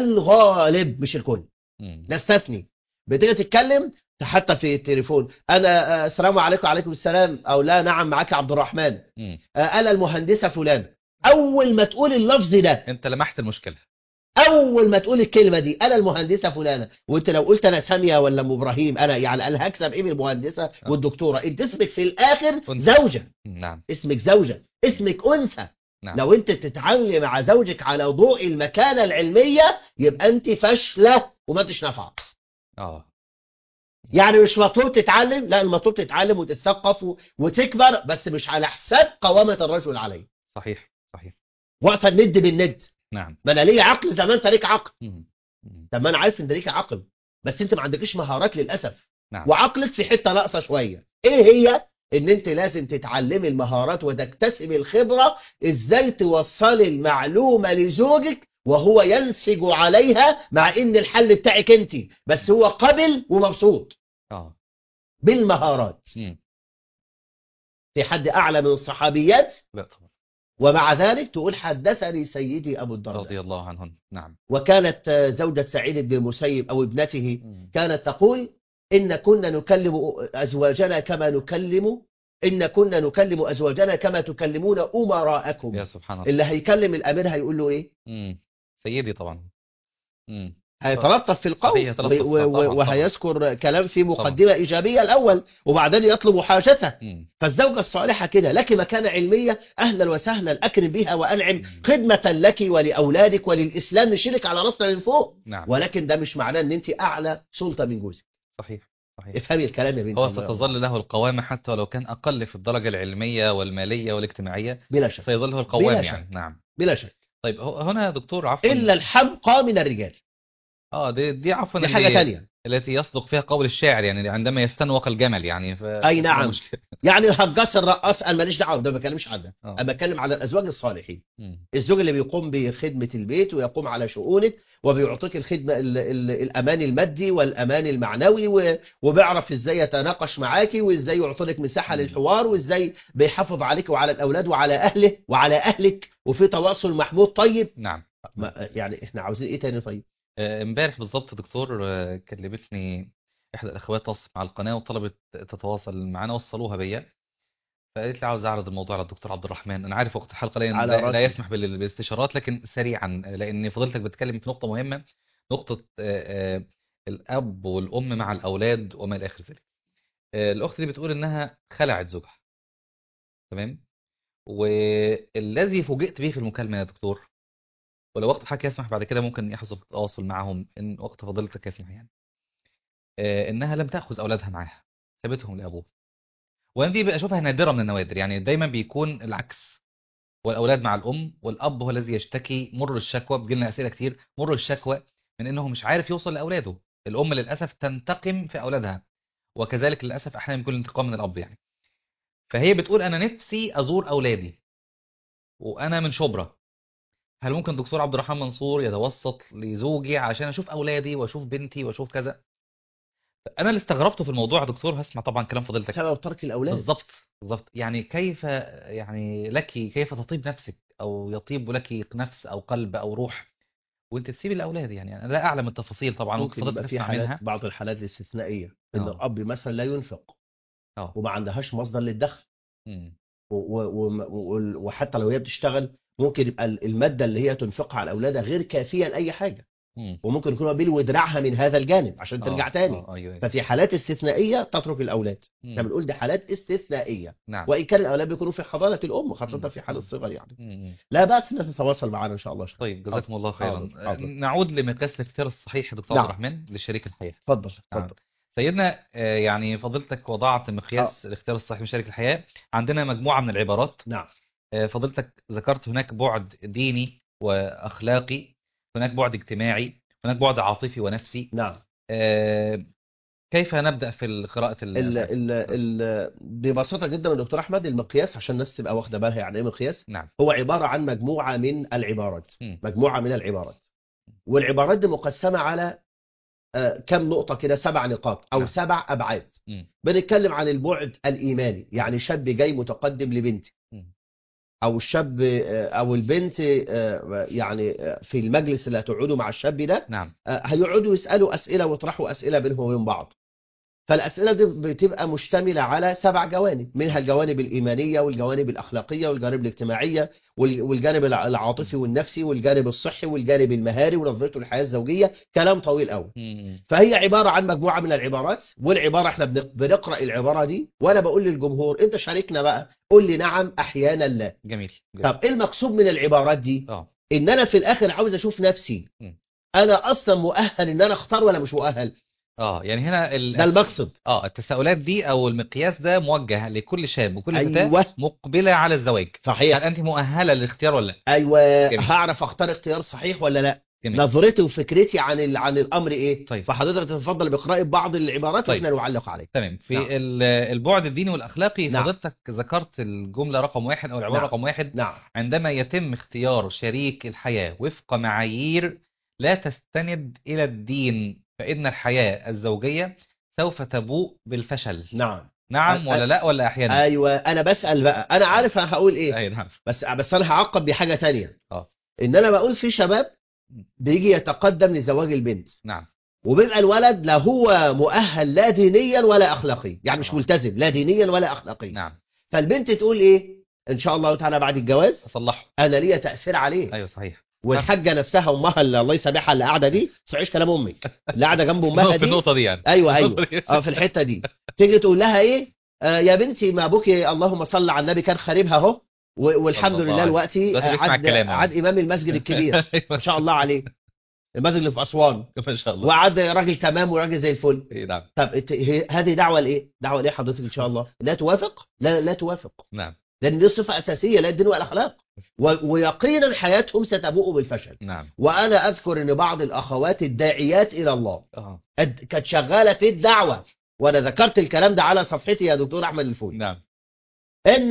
الغالب مش الكل
مم.
نستثني بتيجي تتكلم حتى في التليفون انا آه، السلام عليكم وعليكم السلام او لا نعم معاك يا عبد الرحمن
مم.
آه، انا المهندسه فلانه اول ما تقول اللفظ ده
انت لمحت المشكله
اول ما تقول الكلمه دي انا المهندسه فلانه وانت لو قلت انا ساميه ولا ام ابراهيم انا يعني انا هكسب ايه من المهندسه والدكتوره انت اسمك في الاخر
أنثى.
زوجه
نعم
اسمك زوجه اسمك انثى
نعم
لو انت تتعاملي مع زوجك على ضوء المكانه العلميه يبقى انت فاشله وما انتش نافعه
اه
يعني مش مطلوب تتعلم لا المطلوب تتعلم وتتثقف و- وتكبر بس مش على حساب قوامه الرجل عليه
صحيح صحيح
واقفه الند بالند
نعم
ما انا ليا عقل زي ما انت ليك عقل
مم. مم.
طب ما انا عارف ان ليك عقل بس انت ما عندكش مهارات للاسف
نعم
وعقلك في حته ناقصه شويه ايه هي ان انت لازم تتعلمي المهارات وتكتسبي الخبره ازاي توصلي المعلومه لزوجك وهو ينسج عليها مع ان الحل بتاعك انت بس هو قبل ومبسوط
اه
بالمهارات
مم.
في حد اعلى من الصحابيات
لا طبعا
ومع ذلك تقول حدثني سيدي ابو الدرداء
رضي الله عنهن نعم
وكانت آه، زوجة سعيد بن المسيب او ابنته
مم.
كانت تقول إن كنا نكلم أزواجنا كما نكلم إن كنا نكلم أزواجنا كما تكلمون أمراءكم
يا سبحان الله
اللي هيكلم الأمير هيقول له إيه
مم. سيدي طبعا مم.
هيتلطف في القول
صحيح، يتلطف،
و- و-
طبعاً، طبعاً.
وهيذكر كلام فيه مقدمة إيجابية الأول وبعدين يطلب حاجته
مم.
فالزوجة الصالحة كده لك مكانة علمية أهلا وسهلا أكرم بها وأنعم
مم.
خدمة لك ولأولادك وللإسلام نشيلك على رأسنا من فوق
نعم
ولكن ده مش معناه أن أنت أعلى سلطة من جوزك
صحيح صحيح
افهمي الكلام يا بنتي
هو
الله يرضى
ستظل له القوامة حتى ولو كان أقل في الدرجة العلمية والمالية والاجتماعية
بلا شك
سيظل هو القوام
بلا
يعني
شك.
نعم
بلا شك
طيب هو- هنا يا دكتور عفوا
إلا الحمقى من الرجال
اه دي دي عفوا
دي حاجة
اللي-
تانية
التي يصدق فيها قول الشاعر يعني عندما يستنوق الجمل يعني ف...
أي نعم.
مشكلة.
يعني الهجاص الرقاص أنا ماليش دعوة ده ما بكلمش عنها
آه.
أنا بتكلم على الأزواج الصالحين
مم.
الزوج اللي بيقوم بخدمة البيت ويقوم على شؤونك وبيعطيك الخدمة ال ال الأمان المادي والأمان المعنوي و- وبيعرف إزاي يتناقش معاكي وإزاي يعطيك مساحة
مم.
للحوار وإزاي بيحافظ عليك وعلى الأولاد وعلى أهله وعلى أهلك وفي تواصل محمود طيب
نعم
ما يعني إحنا عاوزين إيه تاني طيب
آه، امبارح بالظبط دكتور آه، كلمتني احدى الاخوات تواصلت مع القناه وطلبت تتواصل معنا وصلوها بيا فقالت لي عاوز اعرض الموضوع على الدكتور عبد الرحمن انا عارف وقت الحلقه لان
على
لا, لا
راسي.
يسمح بال- بالاستشارات لكن سريعا لان فضلتك بتتكلم في نقطه مهمه نقطه آه، آه، الاب والام مع الاولاد وما الى اخر ذلك آه، الاخت دي بتقول انها خلعت زوجها تمام والذي فوجئت به في المكالمه يا دكتور ولو وقت الحكي يسمح بعد كده ممكن يحصل تواصل معهم ان وقت فضيلتك يسمح يعني آه، انها لم تاخذ اولادها معاها سابتهم لابوه وانا دي بشوفها نادره من النوادر يعني دايما بيكون العكس والاولاد مع الام والاب هو الذي يشتكي مر الشكوى بيجيلنا اسئله كتير مر الشكوى من انه مش عارف يوصل لاولاده الام للاسف تنتقم في اولادها وكذلك للاسف احيانا بيكون الانتقام من الاب يعني فهي بتقول انا نفسي ازور اولادي وانا من شبرا هل ممكن دكتور عبد الرحمن منصور يتوسط لزوجي عشان اشوف اولادي واشوف بنتي واشوف كذا انا اللي استغربته في الموضوع يا دكتور هسمع طبعا كلام فضيلتك
سبب ترك الأولاد
بالضبط بالضبط يعني كيف يعني لك كيف تطيب نفسك او يطيب لك نفس او قلب او روح وانت تسيبي الاولاد يعني انا لا اعلم التفاصيل طبعا
ممكن
وفضلت
يبقى في
اسمع
حالات
منها
بعض الحالات الاستثنائية إن
آه.
الأب مثلا لا ينفق
اه
وما عندهاش مصدر للدخل
مم.
و- و- و- وحتى لو هي بتشتغل ممكن يبقى المادة اللي هي تنفقها على أولادها غير كافية لأي حاجة
مم.
وممكن يكون بيل ودراعها من هذا الجانب عشان ترجع
آه،
تاني
آه، ايوه أيوة.
ففي حالات استثنائية تترك الأولاد احنا
مم.
بنقول دي حالات استثنائية
نعم
وإن كان الأولاد بيكونوا في حضانة الأم خاصة
مم.
في حال الصغر يعني
مم.
لا بأس الناس تتواصل معنا إن شاء الله شكرا
طيب جزاكم الله خيرا
حاضر، حاضر.
نعود لمقياس الاختيار الصحيح يا دكتور
نعم.
عبد الرحمن لشريك الحياه
اتفضل
نعم.
اتفضل
سيدنا آه، يعني فضيلتك وضعت مقياس الاختيار الصحيح من شريك الحياه عندنا مجموعه من العبارات
نعم
آه، فضيلتك ذكرت هناك بعد ديني واخلاقي هناك بعد اجتماعي هناك بعد عاطفي ونفسي
نعم
آه، كيف نبدا في قراءه ال-
ال ال ال ببساطة جدا يا دكتور أحمد المقياس عشان الناس تبقى واخدة بالها يعني إيه مقياس
نعم
هو عبارة عن مجموعة من العبارات
مم.
مجموعة من العبارات والعبارات دي مقسمة على آه، كم نقطة كده سبع نقاط أو
نعم.
سبع أبعاد
مم.
بنتكلم عن البعد الإيماني يعني شاب جاي متقدم لبنتي
مم.
أو الشاب آه، أو البنت آه، يعني آه، في المجلس اللي هتقعدوا مع الشاب ده
نعم
آه، هيقعدوا يسألوا أسئلة ويطرحوا أسئلة بينهم وبين بعض فالاسئله دي بتبقى مشتمله على سبع جوانب منها الجوانب الايمانيه والجوانب الاخلاقيه والجوانب الاجتماعيه وال- والجانب الع- العاطفي والنفسي والجانب الصحي والجانب المهاري ونظرته للحياه الزوجيه كلام طويل قوي
مم.
فهي عباره عن مجموعه من العبارات والعباره احنا بن- بنقرا العباره دي وانا بقول للجمهور انت شاركنا بقى قول لي نعم احيانا لا
جميل جميل.
طب ايه المقصود من العبارات دي
اه
ان انا في الاخر عاوز اشوف نفسي
م.
انا اصلا مؤهل ان انا اختار ولا مش مؤهل
اه يعني هنا ال...
ده المقصد
اه التساؤلات دي او المقياس ده موجه لكل شاب وكل فتاة
ايوه
مقبلة على الزواج
صحيح
هل انت مؤهلة للاختيار ولا لا
ايوه
جميل.
هعرف اختار اختيار صحيح ولا لا
جميل
نظرتي وفكرتي عن ال... عن الامر ايه
طيب.
فحضرتك تتفضل بقراءه بعض العبارات
طيب.
واحنا نعلق عليه
تمام في
نعم.
ال- البعد الديني والاخلاقي
نعم.
حضرتك ذكرت الجملة رقم واحد او العبارة
نعم.
رقم واحد
نعم
عندما يتم اختيار شريك الحياة وفق معايير لا تستند إلى الدين فإن الحياة الزوجية سوف تبوء بالفشل
نعم
نعم
أ-
ولا لا ولا أحيانا
ايوه انا بسال بقى انا عارف أنا هقول ايه
أي نعم
بس بس انا هعقب بحاجه تانية
اه.
ان انا بقول في شباب بيجي يتقدم لزواج البنت
نعم
وبيبقى الولد لا هو مؤهل لا دينيا ولا اخلاقيا يعني مش
آه.
ملتزم لا دينيا ولا اخلاقيا
نعم
فالبنت تقول ايه ان شاء الله تعالى بعد الجواز
أصلحه
انا ليا تاثير عليه
أيوه صحيح
والحاجه نفسها امها اللي الله يسامحها اللي قاعده دي صحيح كلام امي اللي قاعده جنب امها
في
دي
النقطة دي يعني
ايوه ايوه اه في الحته دي تيجي تقول لها ايه آه يا بنتي ما ابوك اللهم صل على النبي كان خاربها اهو و- والحمد
الله
لله
عليك.
دلوقتي
بس
آه،
بيسمع
عاد
الكلام يعني.
عاد امام المسجد الكبير ما
أيوه
شاء الله عليه المسجد اللي في اسوان
ما شاء الله
وعاد راجل تمام وراجل زي الفل
إيه، نعم
طب إت- هي- هذه دعوه لايه؟ دعوه لايه حضرتك ان شاء الله؟ لا توافق؟ لا لا توافق
نعم
لان دي صفه اساسيه لا الدين والاخلاق و- ويقينا حياتهم ستبوء بالفشل
نعم
وانا اذكر ان بعض الاخوات الداعيات الى الله
اه
قد- كانت شغاله في الدعوه وانا ذكرت الكلام ده على صفحتي يا دكتور احمد الفول
نعم
ان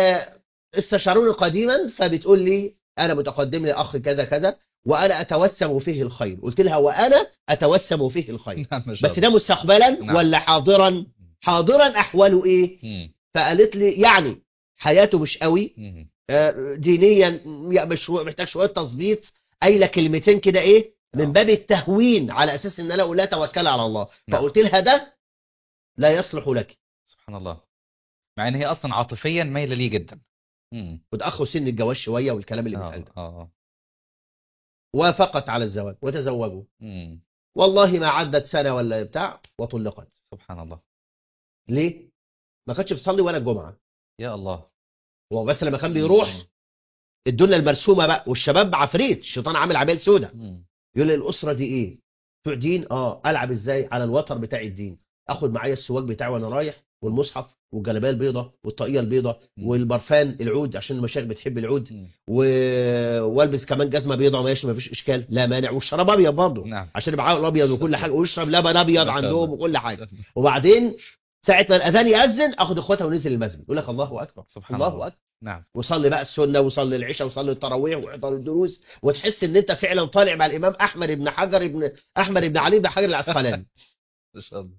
استشاروني قديما فبتقول لي انا متقدم لي اخ كذا كذا وانا اتوسم فيه الخير قلت لها وانا اتوسم فيه الخير
نعم ما شاء
بس
الله
ده مستقبلا
نعم.
ولا حاضرا حاضرا احواله ايه
مم.
فقالت لي يعني حياته مش قوي
مم.
آه، دينيا م- مش محتاج شويه تظبيط قايله كلمتين كده ايه
آه.
من باب التهوين على اساس ان انا اقول لا توكل على الله
نعم.
فقلت لها ده لا يصلح لك
سبحان الله مع ان هي اصلا عاطفيا مايله ليه جدا مم.
وتاخر سن الجواز شويه والكلام اللي
اه
بيتقال ده
اه
وافقت على الزواج وتزوجوا
مم.
والله ما عدت سنه ولا بتاع وطلقت
سبحان الله
ليه؟ ما كانتش بتصلي ولا الجمعه
يا الله
هو بس لما كان بيروح الدنيا المرسومه بقى والشباب عفريت الشيطان عامل عمال سودة
مم.
يقول لي الاسره دي ايه؟ بتوع دين اه العب ازاي على الوتر بتاع الدين اخد معايا السواق بتاعي وانا رايح والمصحف والجلابيه البيضاء والطاقيه البيضاء
مم.
والبرفان العود عشان المشايخ بتحب العود
مم.
و... والبس كمان جزمه بيضاء ماشي ما فيش اشكال لا مانع والشراب ابيض برضه
نعم
عشان يبقى عقل ابيض وكل حاجه ويشرب لبن ابيض
ما شاء
عندهم
الله.
وكل حاجه وبعدين ساعه ما الاذان ياذن اخد اخواتها وننزل المسجد يقول لك الله اكبر
سبحان
الله
الله.
اكبر
نعم
وصلي بقى السنه وصلي العشاء وصلي التراويح واحضر الدروس وتحس ان انت فعلا طالع مع الامام احمد بن حجر بن احمد بن علي بن حجر العسقلاني
ما شاء الله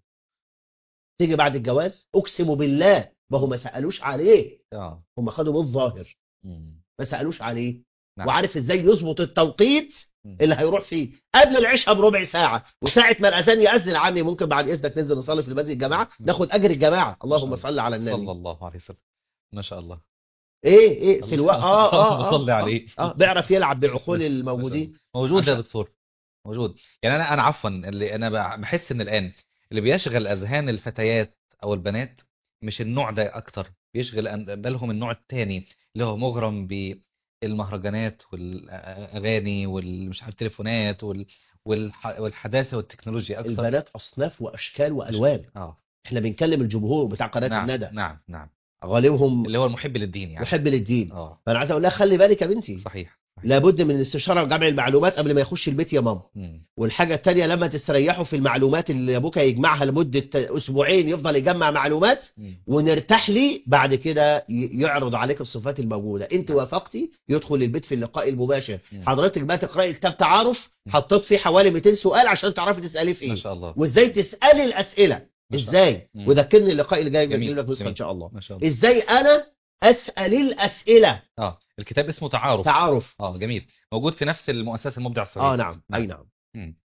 تيجي بعد الجواز اقسم بالله ما هم ما سالوش عليه
اه
هم خدوا من الظاهر
مم.
ما سالوش عليه
نعم.
وعارف ازاي يظبط التوقيت
مم.
اللي هيروح فيه قبل العشاء بربع ساعه وساعه ما الاذان ياذن عمي ممكن بعد اذنك ننزل نصلي في المسجد الجماعه ناخد اجر الجماعه اللهم صل على
صلى
النبي
الله عليه وسلم ما شاء الله
ايه ايه في الوقت اه اه
اللهم صل
اه,
عليه.
آه, آه بيعرف يلعب بعقول الموجودين
موجود يا
عشان-
دكتور موجود يعني انا انا عفوا اللي انا بع- بحس ان الان اللي بيشغل اذهان الفتيات او البنات مش النوع ده اكتر بيشغل أن- بالهم النوع التاني اللي هو مغرم بالمهرجانات والاغاني والمش عارف التليفونات وال والح- والحداثه والتكنولوجيا اكتر
البنات اصناف واشكال والوان
اه
احنا بنكلم الجمهور بتاع قناه
نعم
الندى
نعم نعم
غالبهم
اللي هو المحب للدين يعني
محب للدين
اه
فانا عايز اقول لها خلي بالك يا بنتي
صحيح صحيح.
لابد من الاستشاره وجمع المعلومات قبل ما يخش البيت يا ماما
مم.
والحاجه الثانيه لما تستريحوا في المعلومات اللي ابوك هيجمعها لمده اسبوعين يفضل يجمع معلومات
مم.
ونرتاح لي بعد كده ي- يعرض عليك الصفات الموجوده انت وافقتي يدخل البيت في اللقاء المباشر
مم.
حضرتك بقى تقراي كتاب تعارف
مم.
حطيت فيه حوالي 200 سؤال عشان تعرفي تسالي في
ما
ايه
شاء الله
وازاي تسالي الاسئله
ما شاء
ازاي
مم.
وذكرني اللقاء اللي جاي
جميل،
بجيب لك نسخه
جميل.
ان شاء الله
ما شاء الله
ازاي انا اسال الاسئله
اه الكتاب اسمه تعارف
تعارف
اه جميل موجود في نفس المؤسسه المبدع الصغير
اه نعم اي نعم
مم.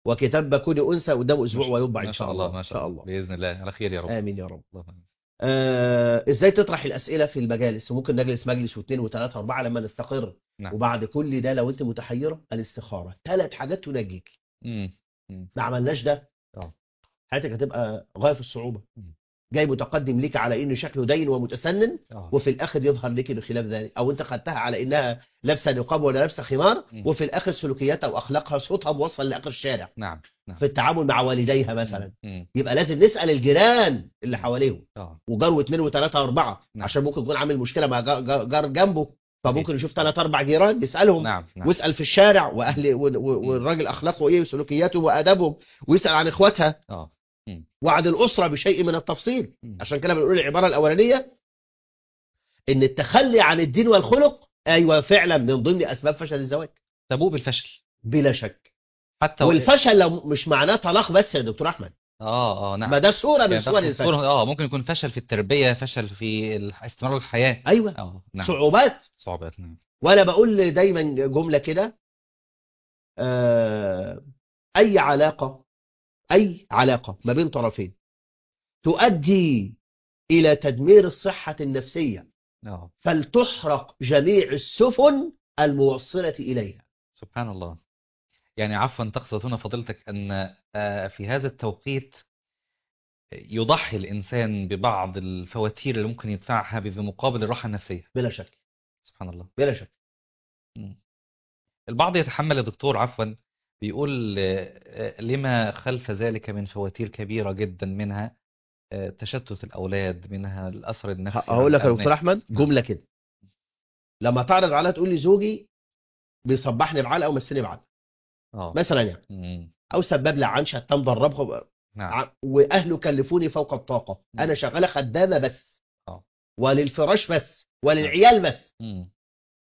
وكتاب كوني انثى قدامه اسبوع
ما شاء-
ويطبع
ما
ان
شاء الله ما شاء الله باذن الله على خير يا رب
امين يا رب
اللهم
آه ازاي تطرح الاسئله في المجالس وممكن نجلس مجلس واثنين وثلاثه واربعه لما نستقر
نعم.
وبعد كل ده لو انت متحيره الاستخاره ثلاث حاجات تنجيك
امم
ما عملناش ده
اه.
حياتك هتبقى غايه في الصعوبه
مم.
جاي متقدم ليك على انه شكله دين ومتسنن
اه
وفي الاخر يظهر لك بخلاف ذلك او انت خدتها على انها لابسه نقاب ولا لابسه خمار
مم.
وفي الاخر سلوكياتها واخلاقها صوتها موصل لاخر الشارع
نعم نعم
في التعامل مع والديها مثلا
امم
يبقى لازم نسال الجيران اللي حواليهم
اه
وجار واثنين وثلاثه واربعه
نعم.
عشان ممكن يكون عامل مشكله مع جار, جار, جار جنبه فممكن يشوف ثلاث اربع جيران يسالهم
نعم نعم
ويسال في الشارع واهل و- و- والراجل اخلاقه ايه وسلوكياته وادبهم ويسال عن اخواتها
اه
وعن الاسره بشيء من التفصيل
مم.
عشان كده بنقول العباره الاولانيه ان التخلي عن الدين والخلق ايوه فعلا من ضمن اسباب فشل الزواج
تبوء بالفشل
بلا شك
حتى و-
والفشل لو مش معناه طلاق بس يا دكتور احمد
اه اه نعم
ما ده صوره من
يعني
صور
تاخد
الفشل
صورة- اه ممكن يكون فشل في التربيه فشل في ال- استمرار الحياه
ايوه
اه نعم
صعوبات
صعوبات نعم
وانا بقول دايما جمله كده آه، اي علاقه اي علاقه ما بين طرفين تؤدي الى تدمير الصحه النفسيه
اه
فلتحرق جميع السفن الموصله اليها
سبحان الله يعني عفوا تقصد هنا فضيلتك أن آه، في هذا التوقيت يضحي الإنسان ببعض الفواتير اللي ممكن يدفعها بمقابل الراحة النفسية
بلا شك
سبحان الله
بلا شك
مم. البعض يتحمل يا دكتور عفوا بيقول آه، آه، لما خلف ذلك من فواتير كبيرة جدا منها آه، تشتت الأولاد منها الأثر النفسي
هقول لك يا
على
دكتور
الأبناء.
احمد جمله كده لما تعرض عليها تقول لي زوجي بيصبحني بعلقه ومسني بعلقه
اه
مثلا يعني
مم.
او سبب لي عن شتام ضربه
نعم
ع- واهله كلفوني فوق الطاقه
مم.
انا شغاله خدامه بس
آه.
وللفراش بس وللعيال بس
مم.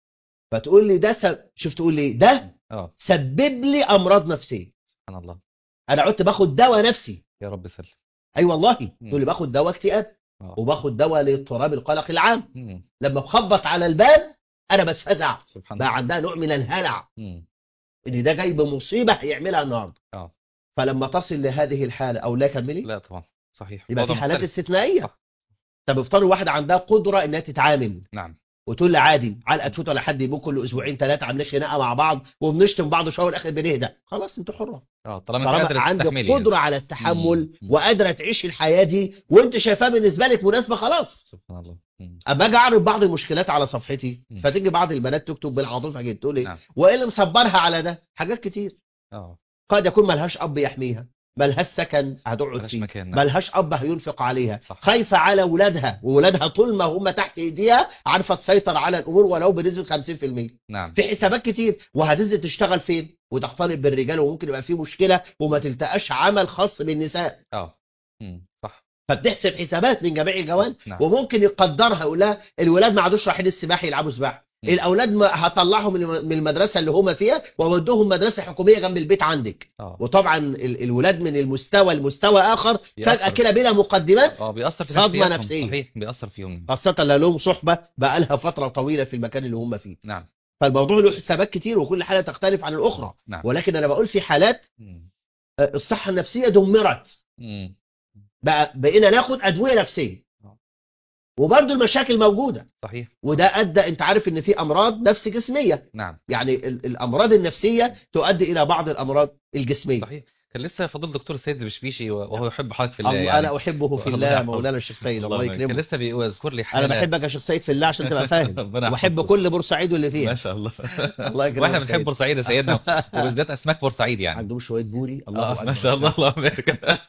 فتقول لي ده سب... شوف تقول لي ده
اه
سبب لي امراض نفسيه
سبحان الله
انا قعدت باخد دواء نفسي
يا رب سلم
اي والله
مم.
تقول لي باخد دواء اكتئاب
آه.
وباخد دواء لاضطراب القلق العام
مم.
لما بخبط على الباب انا بتفزع
سبحان
بقى
الله
عندها نوع من الهلع
مم.
ان ده جاي بمصيبه هيعملها النهارده
اه
فلما تصل لهذه الحاله او لا كملي
لا طبعا صحيح
يبقى في
وضع
حالات
مختلف.
استثنائيه
صح.
طب افترض واحده عندها قدره انها تتعامل
نعم
وتقول لي عادي علقه تفوت ولا حد يبوك كل اسبوعين ثلاثه عاملين خناقه مع بعض وبنشتم بعض شويه والاخر بنهدى خلاص انت حره
اه طالما انت
طالما
قادر
عندك
تستحملي
قدره على التحمل
مم.
وقادره تعيش الحياه دي وانت شايفاها بالنسبه لك مناسبه خلاص
سبحان الله مم.
اما اجي اعرض بعض المشكلات على صفحتي
مم.
فتيجي بعض البنات تكتب بالعاطفه جدا تقول لي
نعم.
وايه اللي مصبرها على ده حاجات كتير
اه
قد يكون ملهاش اب يحميها ملهاش سكن هتقعد
ملهاش
فيه
مكان نعم.
ملهاش اب هينفق عليها
صح.
خايفه على ولادها وولادها طول ما هم تحت ايديها عارفه تسيطر على الامور ولو بنسبه 50%
نعم
في حسابات كتير وهتنزل تشتغل فين وتختلط بالرجال وممكن يبقى في مشكله وما تلتقاش عمل خاص بالنساء
اه مم. صح
فبتحسب حسابات من جميع الجوانب
نعم
وممكن يقدرها يقول لها الولاد ما عادوش رايحين السباحه يلعبوا سباحه
مم.
الاولاد ما هطلعهم من من المدرسه اللي هم فيها واودوهم مدرسه حكوميه جنب البيت عندك
اه
وطبعا ال- الولاد من المستوى لمستوى اخر فجاه
يأثر.
كده بلا مقدمات
اه بيأثر في
صدمة
نفسيتهم.
نفسية.
صحيح بيأثر فيهم
خاصه لا لهم صحبه بقى لها فتره طويله في المكان اللي هم فيه
نعم
فالموضوع له حسابات كتير وكل حاله تختلف عن الاخرى
نعم
ولكن انا بقول في حالات
مم.
آه، الصحه النفسيه دمرت
مم.
بقى بقينا ناخد ادويه نفسيه
آه.
وبرضه المشاكل موجوده
صحيح
وده ادى انت عارف ان في امراض نفس جسميه
نعم
يعني ال- الامراض النفسيه تؤدي الى بعض الامراض الجسميه
صحيح كان لسه فضيل دكتور سيد البشبيشي وهو يحب حضرتك في الله
الله
يعني
انا احبه في
الله
الله
يحفظه.
مولانا الشيخ سيد الله
يبارك. كان
يكرمه
لسه بيذكر لي
انا
حالة
بحبك يا شيخ سيد في الله عشان تبقى فاهم
ربنا
وبحب
يحفظه.
كل بورسعيد واللي
ما
فيها
شاء الله
الله يكرمك
واحنا
يا
بنحب
سيد.
بورسعيد يا سيدنا وبالذات اسماك بورسعيد يعني
عندهم شويه بوري الله
اه
أكبر.
ما شاء الله الله يبارك احنا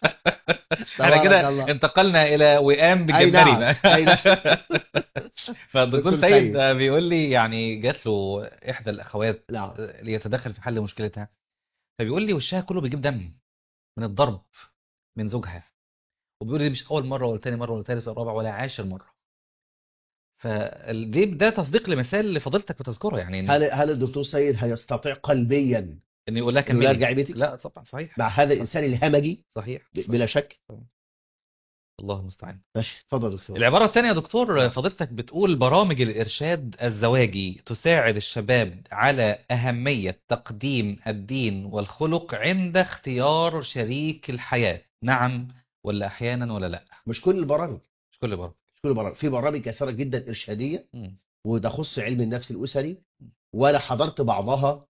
تبارك
كده
الله.
انتقلنا الى وئام
أي
بالجمبري
نعم، أي نعم.
فالدكتور
دكتور
سيد
سيد.
بيقول لي يعني جات له احدى الاخوات
نعم
ليتدخل في حل مشكلتها فبيقول لي وشها كله بيجيب دم من الضرب من زوجها وبيقول لي مش اول مره ولا تاني مره ولا تالت ولا رابع ولا عاشر مره فدي ده تصديق لمثال لفضيلتك بتذكره يعني إن-
هل هل الدكتور سيد هيستطيع قلبيا
ان يقول لها
انه
كملي
يرجع بيتك
لا طبعا صحيح
مع هذا الانسان الهمجي
صحيح
ب- بلا شك
الله المستعان
ماشي اتفضل يا دكتور
العبارة الثانية يا دكتور فضيلتك بتقول برامج الإرشاد الزواجي تساعد الشباب على أهمية تقديم الدين والخلق عند اختيار شريك الحياة نعم ولا أحيانا ولا لا
مش كل البرامج
مش كل برامج
مش كل البرامج في برامج كثيره جدا ارشاديه
مم.
وتخص علم النفس الاسري وانا حضرت بعضها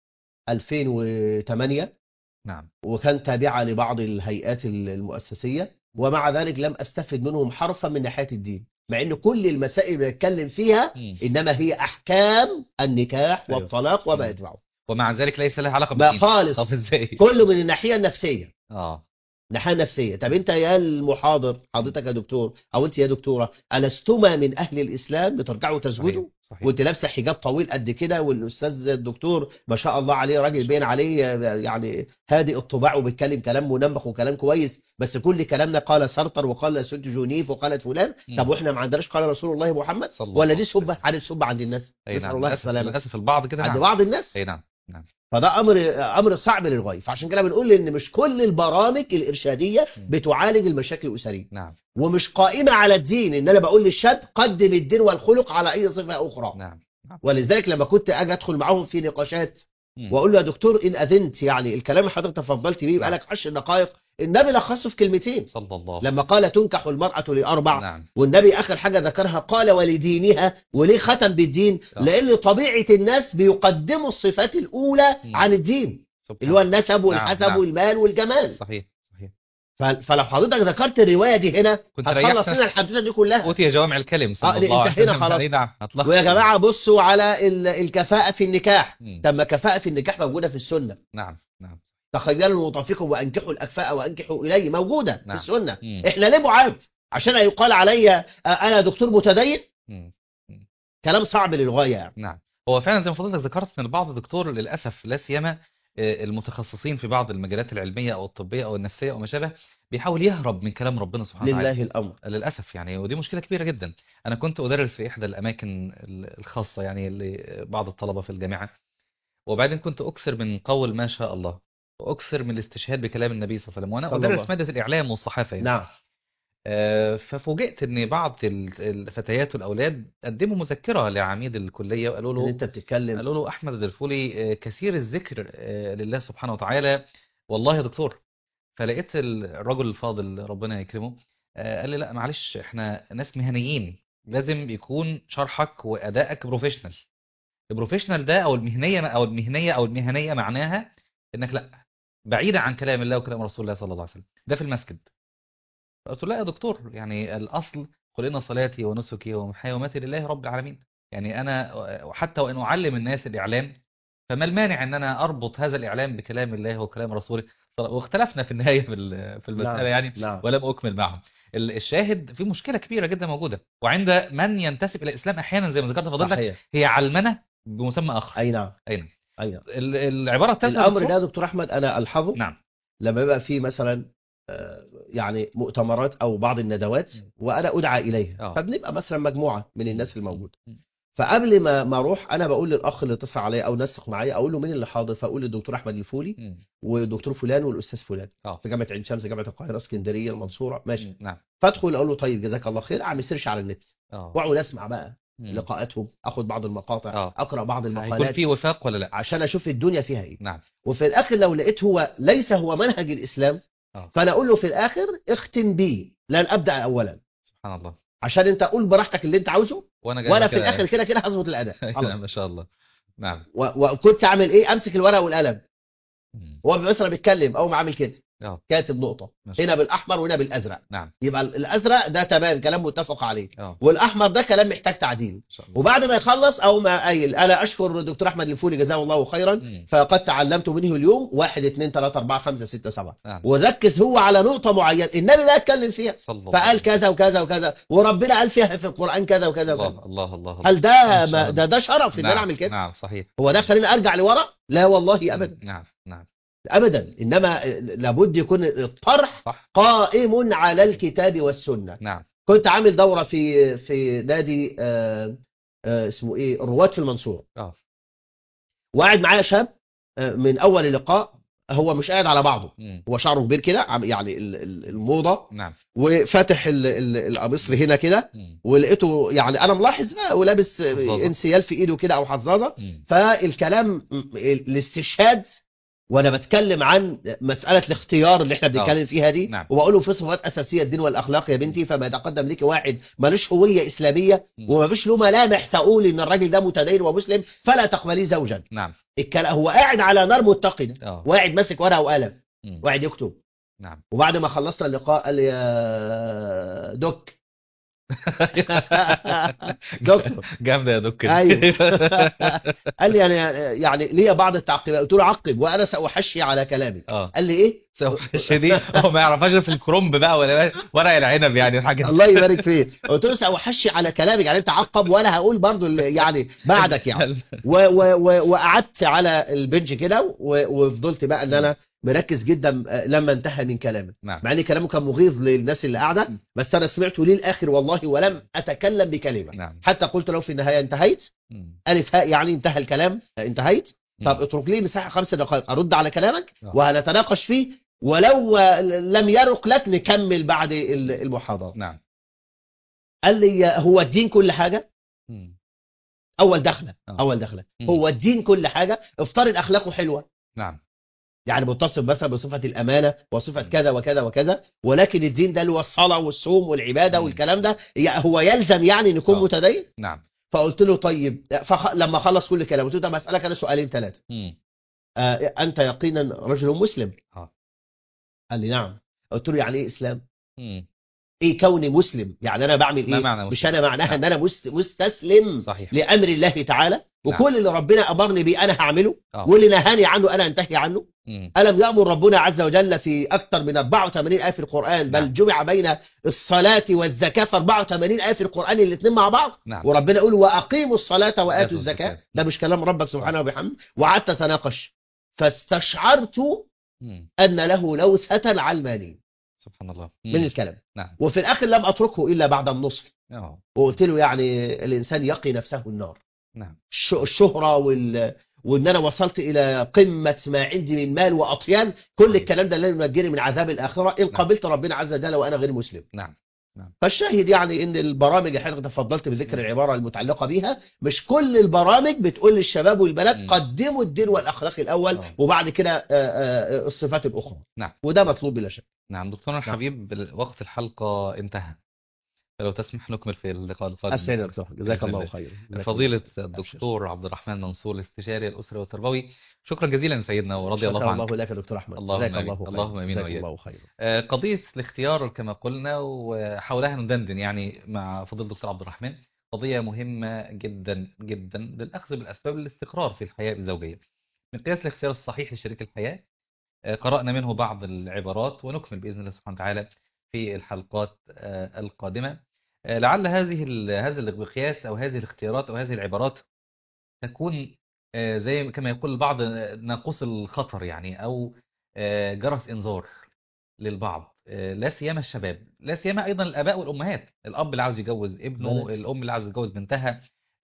2008
نعم
وكان تابعة لبعض الهيئات المؤسسية ومع ذلك لم أستفد منهم حرفا من ناحية الدين مع أن كل المسائل اللي بنتكلم فيها
مم.
إنما هي أحكام النكاح
أيوة.
والطلاق وما
مم.
يتبعه
ومع ذلك ليس لها علاقة
ما
بالدين
خالص
طب ازاي
كله من الناحية النفسية
اه
الناحية النفسية طب أنت يا المحاضر حضرتك يا دكتور أو أنت يا دكتورة ألستما من أهل الإسلام بترجعوا تزوجوا
صحيح صحيح
وانت لابسه حجاب طويل قد كده والاستاذ الدكتور ما شاء الله عليه راجل باين عليه يعني هادئ الطباع وبيتكلم كلام منمق وكلام كويس بس كل كلامنا قال سارتر وقال سنت جونيف وقالت فلان
مم.
طب واحنا ما عندناش قال رسول الله محمد
صلى الله
ولا
عليه
دي سبه
وسلم.
عن سبه عند الناس
اي
نسال
نعم
الله
للأسف,
السلامه
للأسف البعض كده
عند
نعم
بعض الناس
اي نعم نعم
فده امر امر صعب للغايه فعشان كده بنقول ان مش كل البرامج الارشاديه
مم.
بتعالج المشاكل الاسريه
نعم
ومش قائمه على الدين ان انا بقول للشاب قدم الدين والخلق على اي صفه اخرى
نعم
ولذلك لما كنت اجي ادخل معاهم في نقاشات
مم.
واقول له يا دكتور ان اذنت يعني الكلام اللي حضرتك تفضلت بيه بقالك 10 دقائق النبي لخصه في كلمتين
صلى الله
لما قال تنكح المرأة لأربع
نعم
والنبي آخر حاجة ذكرها قال ولدينها وليه ختم بالدين
آه.
لأن طبيعة الناس بيقدموا الصفات الأولى
مم.
عن الدين
سبحان
اللي هو النسب والحسب
نعم.
والمال والجمال
صحيح صحيح
ف- فلو حضرتك ذكرت الرواية دي هنا
كنت
هتخلص
ريحت
لنا الحدوتة دي كلها
أوتي جوامع الكلم صلى
آه،
الله عليه
انتهينا
وسلم
خلاص.
اي نعم أطلق
ويا جماعة بصوا على ال- الكفاءة في النكاح
مم.
طب ما كفاءة في النكاح موجودة في السنة
نعم نعم
تخيلوا المطافقوا وانكحوا الاكفاء وانكحوا اليه موجوده
نعم.
في السنه
مم.
احنا ليه بعاد عشان يقال علي آه، انا دكتور متدين
مم.
كلام صعب للغايه يعني
نعم هو فعلا زي ما فضلتك ذكرت ان البعض الدكتور للاسف لا سيما آه، المتخصصين في بعض المجالات العلميه او الطبيه او النفسيه او ما شابه بيحاول يهرب من كلام ربنا سبحانه وتعالى
لله الامر
للاسف يعني ودي مشكله كبيره جدا انا كنت ادرس في احدى الاماكن ال- الخاصه يعني لبعض الطلبه في الجامعه وبعدين كنت اكثر من قول ما شاء الله واكثر من الاستشهاد بكلام النبي صلى الله عليه وسلم وانا
صلى الله.
ادرس ماده الاعلام والصحافه يعني.
نعم
آه، ففوجئت ان بعض ال- الفتيات والاولاد قدموا مذكره لعميد الكليه وقالوا
اللي
له
انت بتتكلم
قالوا له احمد الدرفولي آه، كثير الذكر آه، لله سبحانه وتعالى والله يا دكتور فلقيت ال- الرجل الفاضل ربنا يكرمه آه، قال لي لا معلش احنا ناس مهنيين لازم يكون شرحك وادائك بروفيشنال البروفيشنال ده او المهنيه او المهنيه او المهنيه معناها انك لا بعيدا عن كلام الله وكلام رسول الله صلى الله عليه وسلم ده في المسجد قلت له لا يا دكتور يعني الاصل قل ان صلاتي ونسكي ومحياي ومماتي لله رب العالمين يعني انا وحتى وان اعلم الناس الاعلام فما المانع ان انا اربط هذا الاعلام بكلام الله وكلام رسوله واختلفنا في النهايه في ال- في المساله
نعم.
يعني
نعم
ولم اكمل معهم ال- الشاهد في مشكله كبيره جدا موجوده وعند من ينتسب الى الاسلام احيانا زي ما ذكرت فضلتك
صحيح
هي علمنه بمسمى اخر
اي نعم
اي نعم
اي نعم
ال- العباره الثالثه
الامر
دكتور-
ده يا دكتور احمد انا الحظه
نعم
لما يبقى في مثلا آه، يعني مؤتمرات او بعض الندوات
م.
وانا ادعى اليها
آه.
فبنبقى مثلا مجموعه من الناس الموجوده
م.
فقبل ما ما اروح انا بقول للاخ اللي اتصل عليا او نسق معايا اقول له مين اللي حاضر فاقول للدكتور احمد الفولي
مم.
والدكتور فلان والاستاذ فلان
اه
في جامعه عين شمس جامعه القاهره اسكندريه المنصوره ماشي
مم. نعم
فادخل اقول له طيب جزاك الله خير اعمل سيرش على النت
اه
واقعد اسمع بقى
مم.
لقاءاتهم اخد بعض المقاطع
آه.
اقرا بعض
هيكون
المقالات
في وفاق ولا لا
عشان اشوف الدنيا فيها ايه
نعم
وفي الاخر لو لقيت هو ليس هو منهج الاسلام
آه.
فانا اقول له في الاخر اختم بي لن ابدا اولا
سبحان الله
عشان انت قول براحتك اللي انت عاوزه
وانا جاي
وانا
كده-
في الاخر كده كده هظبط الاداء
نعم
خلاص
ما شاء الله نعم
و- وكنت اعمل ايه امسك الورقه والقلم
مم.
هو مثلا بيتكلم او عامل كده
اه
كاتب نقطه
ما شاء
هنا بالاحمر وهنا بالازرق
نعم
يبقى الازرق ده تمام كلام متفق عليه
اه
والاحمر ده كلام محتاج تعديل
ما شاء الله
وبعد ما يخلص او ما قايل انا اشكر الدكتور احمد الفولي جزاه الله خيرا
مم.
فقد تعلمت منه اليوم واحد اثنين ثلاثة أربعة خمسة ستة سبعة
نعم
وركز هو على نقطة معينة النبي بقى اتكلم فيها
صلى الله
فقال
عليه
كذا وكذا وكذا وربنا قال فيها في القرآن كذا وكذا
الله
وكذا
الله الله الله.
هل ده
ما شاء
ما
الله.
ده ده شرف ان
نعم.
انا اعمل كده
نعم صحيح
هو ده خليني ارجع لورا لا والله ابدا
نعم نعم
ابدا انما لابد يكون الطرح
صح
قائم على الكتاب والسنة
نعم
كنت عامل دورة في في نادي آه آه اسمه ايه الرواد في المنصورة
اه
وقاعد معايا شاب آه، من اول لقاء هو مش قاعد على بعضه
مم.
هو شعره كبير كده عم- يعني ال- ال- الموضه
نعم
وفاتح ال- ال- القميص هنا كده
مم.
ولقيته يعني انا ملاحظ بقى ولابس
حظاظة.
انسيال في ايده كده او حظاظه
مم.
فالكلام م- الاستشهاد وانا بتكلم عن مساله الاختيار اللي احنا بنتكلم فيها دي
نعم.
وبقول له في صفات اساسيه الدين والاخلاق يا بنتي فما يتقدم لك واحد ملوش هويه اسلاميه
مم.
وما فيش له ملامح تقول ان الراجل ده متدين ومسلم فلا تقبليه زوجا
نعم
الكلام هو قاعد على نار متقده
اه
وقاعد ماسك ورقه وقلم
مم.
وقاعد يكتب
نعم
وبعد ما خلصنا اللقاء قال لي يا دوك دكتور
جامده يا دكتور
أيوه. قال لي يعني يعني ليا بعض التعقيبات قلت له عقب وانا ساحشي على كلامك
اه
قال لي ايه
سوحش دي هو ما يعرفهاش في الكرنب بقى ولا ورق العنب يعني الحاجه دي.
الله يبارك فيك قلت له ساحشي على كلامك يعني انت عقب وانا هقول برضو اللي- يعني بعدك يعني و و و وقعدت على البنج كده و- وفضلت بقى ان انا مركز جدا آه، لما انتهى من كلامه
نعم
مع ان كلامه كان مغيظ للناس اللي قاعده بس انا سمعته للاخر والله ولم اتكلم بكلمه
نعم
حتى قلت له في النهايه انتهيت
مم.
الف هاء يعني انتهى الكلام آه، انتهيت طب
مم.
اترك لي مساحه خمس دقائق ارد على كلامك
آه.
وهنتناقش فيه ولو آه، لم يرق لك نكمل بعد ال- المحاضره
نعم
قال لي هو الدين كل حاجه
مم.
اول دخله
آه.
اول دخله
مم.
هو الدين كل حاجه افترض اخلاقه حلوه
نعم
يعني متصف مثلا بصفه الامانه وصفه كذا وكذا وكذا ولكن الدين ده اللي هو الصلاه والصوم والعباده
مم.
والكلام ده يع- هو يلزم يعني ان يكون
آه.
متدين
نعم
فقلت له طيب فخ... لما خلص كل كلام قلت له طب اسالك انا سؤالين ثلاثه
مم.
آه انت يقينا رجل مسلم
آه.
قال لي نعم قلت له يعني ايه اسلام
مم.
ايه كوني مسلم يعني انا بعمل
ما
ايه
معنى
مش
مسلم؟
انا معناها
نعم.
ان انا مست... مستسلم
صحيح
لامر الله تعالى وكل اللي ربنا امرني بيه انا هعمله
آه.
واللي نهاني عنه انا انتهي عنه
مم.
ألم يأمر ربنا عز وجل في أكثر من 84 آية في القرآن بل
نعم.
جمع بين الصلاة والزكاة في 84 آية في القرآن الاثنين مع بعض
نعم
وربنا يقول وأقيموا الصلاة وآتوا
وآتوا
الزكاة
الزكاة.
ده مش كلام ربك سبحانه وبحمده وقعدت أتناقش فاستشعرت
مم.
أن له لوثة علمانية
سبحان الله
من
مم.
الكلام
نعم
وفي الآخر لم أتركه إلا بعد النصف
اه
وقلت له يعني الإنسان يقي نفسه النار
نعم
الش- الشهرة وال وان انا وصلت الى قمه ما عندي من مال واطيان كل الكلام ده اللي ينجيني من عذاب الاخره ان قابلت ربنا عز وجل وانا غير مسلم
نعم
فالشاهد يعني ان البرامج اللي حضرتك تفضلت بذكر العباره المتعلقه بيها مش كل البرامج بتقول للشباب والبنات
مم.
قدموا الدين والاخلاق الاول
آه.
وبعد كده آه، آه، الصفات الاخرى
نعم.
وده مطلوب بلا شك
نعم دكتورنا الحبيب ال- وقت الحلقة انتهى فلو تسمح نكمل في اللقاء القادم
السيد دكتور جزاك
بإذن
الله
الله.
خير جزاك
فضيلة
الله.
الدكتور عبد الرحمن منصور الاستشاري الأسري والتربوي شكرا جزيلا سيدنا ورضي
شكر
الله عنك
الله لك يا دكتور احمد
اللهم
جزاك
آمين.
الله خير
اللهم آمين
جزاك
وإياك.
الله خير
آه، قضية الاختيار كما قلنا وحولها ندندن يعني مع فضيلة الدكتور عبد الرحمن قضية مهمة جدا جدا للأخذ بالأسباب الاستقرار في الحياة الزوجية من قياس الاختيار الصحيح لشريك الحياة آه، قرأنا منه بعض العبارات ونكمل بإذن الله سبحانه وتعالى في الحلقات آه، القادمة آه، لعل هذه ال- هذا المقياس أو هذه الاختيارات أو هذه العبارات تكون آه، زي كما يقول البعض آه، ناقوس الخطر يعني أو آه، جرس إنذار للبعض آه، لا سيما الشباب لا سيما ايضا الاباء والامهات الاب اللي عاوز يجوز ابنه
بلد.
الام اللي عاوز تجوز بنتها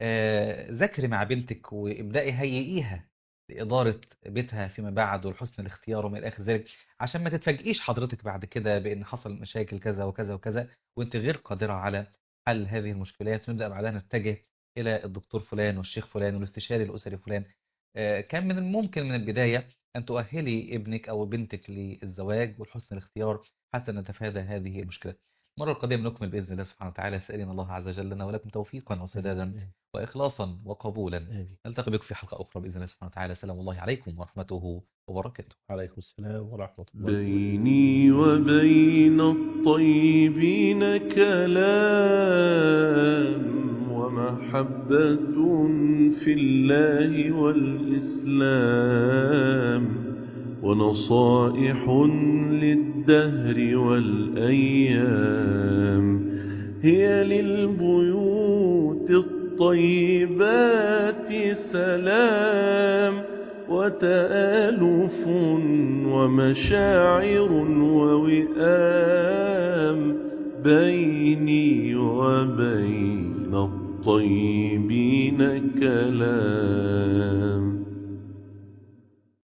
آه، ذاكري مع بنتك وابداي هيئيها لاداره بيتها فيما بعد والحسن الاختيار وما الى اخر ذلك عشان ما تتفاجئيش حضرتك بعد كده بان حصل مشاكل كذا وكذا وكذا وانت غير قادره على حل هذه المشكلات ونبدا بعدها نتجه الى الدكتور فلان والشيخ فلان والاستشاري الاسري فلان آه، كان من الممكن من البدايه أن تؤهلي ابنك أو بنتك للزواج والحسن الاختيار حتى نتفادى هذه المشكلات المرة القادمة نكمل بإذن الله سبحانه وتعالى سألين الله عز وجل لنا ولكم توفيقا وسدادا وإخلاصا وقبولا
آمين.
نلتقي بكم في حلقة أخرى بإذن الله سبحانه وتعالى سلام الله عليكم ورحمته وبركاته
عليكم السلام ورحمه الله وبركاته
بيني وبين الطيبين كلام ومحبة في الله والإسلام ونصائح للدهر والأيام هي للبيوت الطيبات سلام وتآلف ومشاعر ووئام بيني وبين الطيبين كلام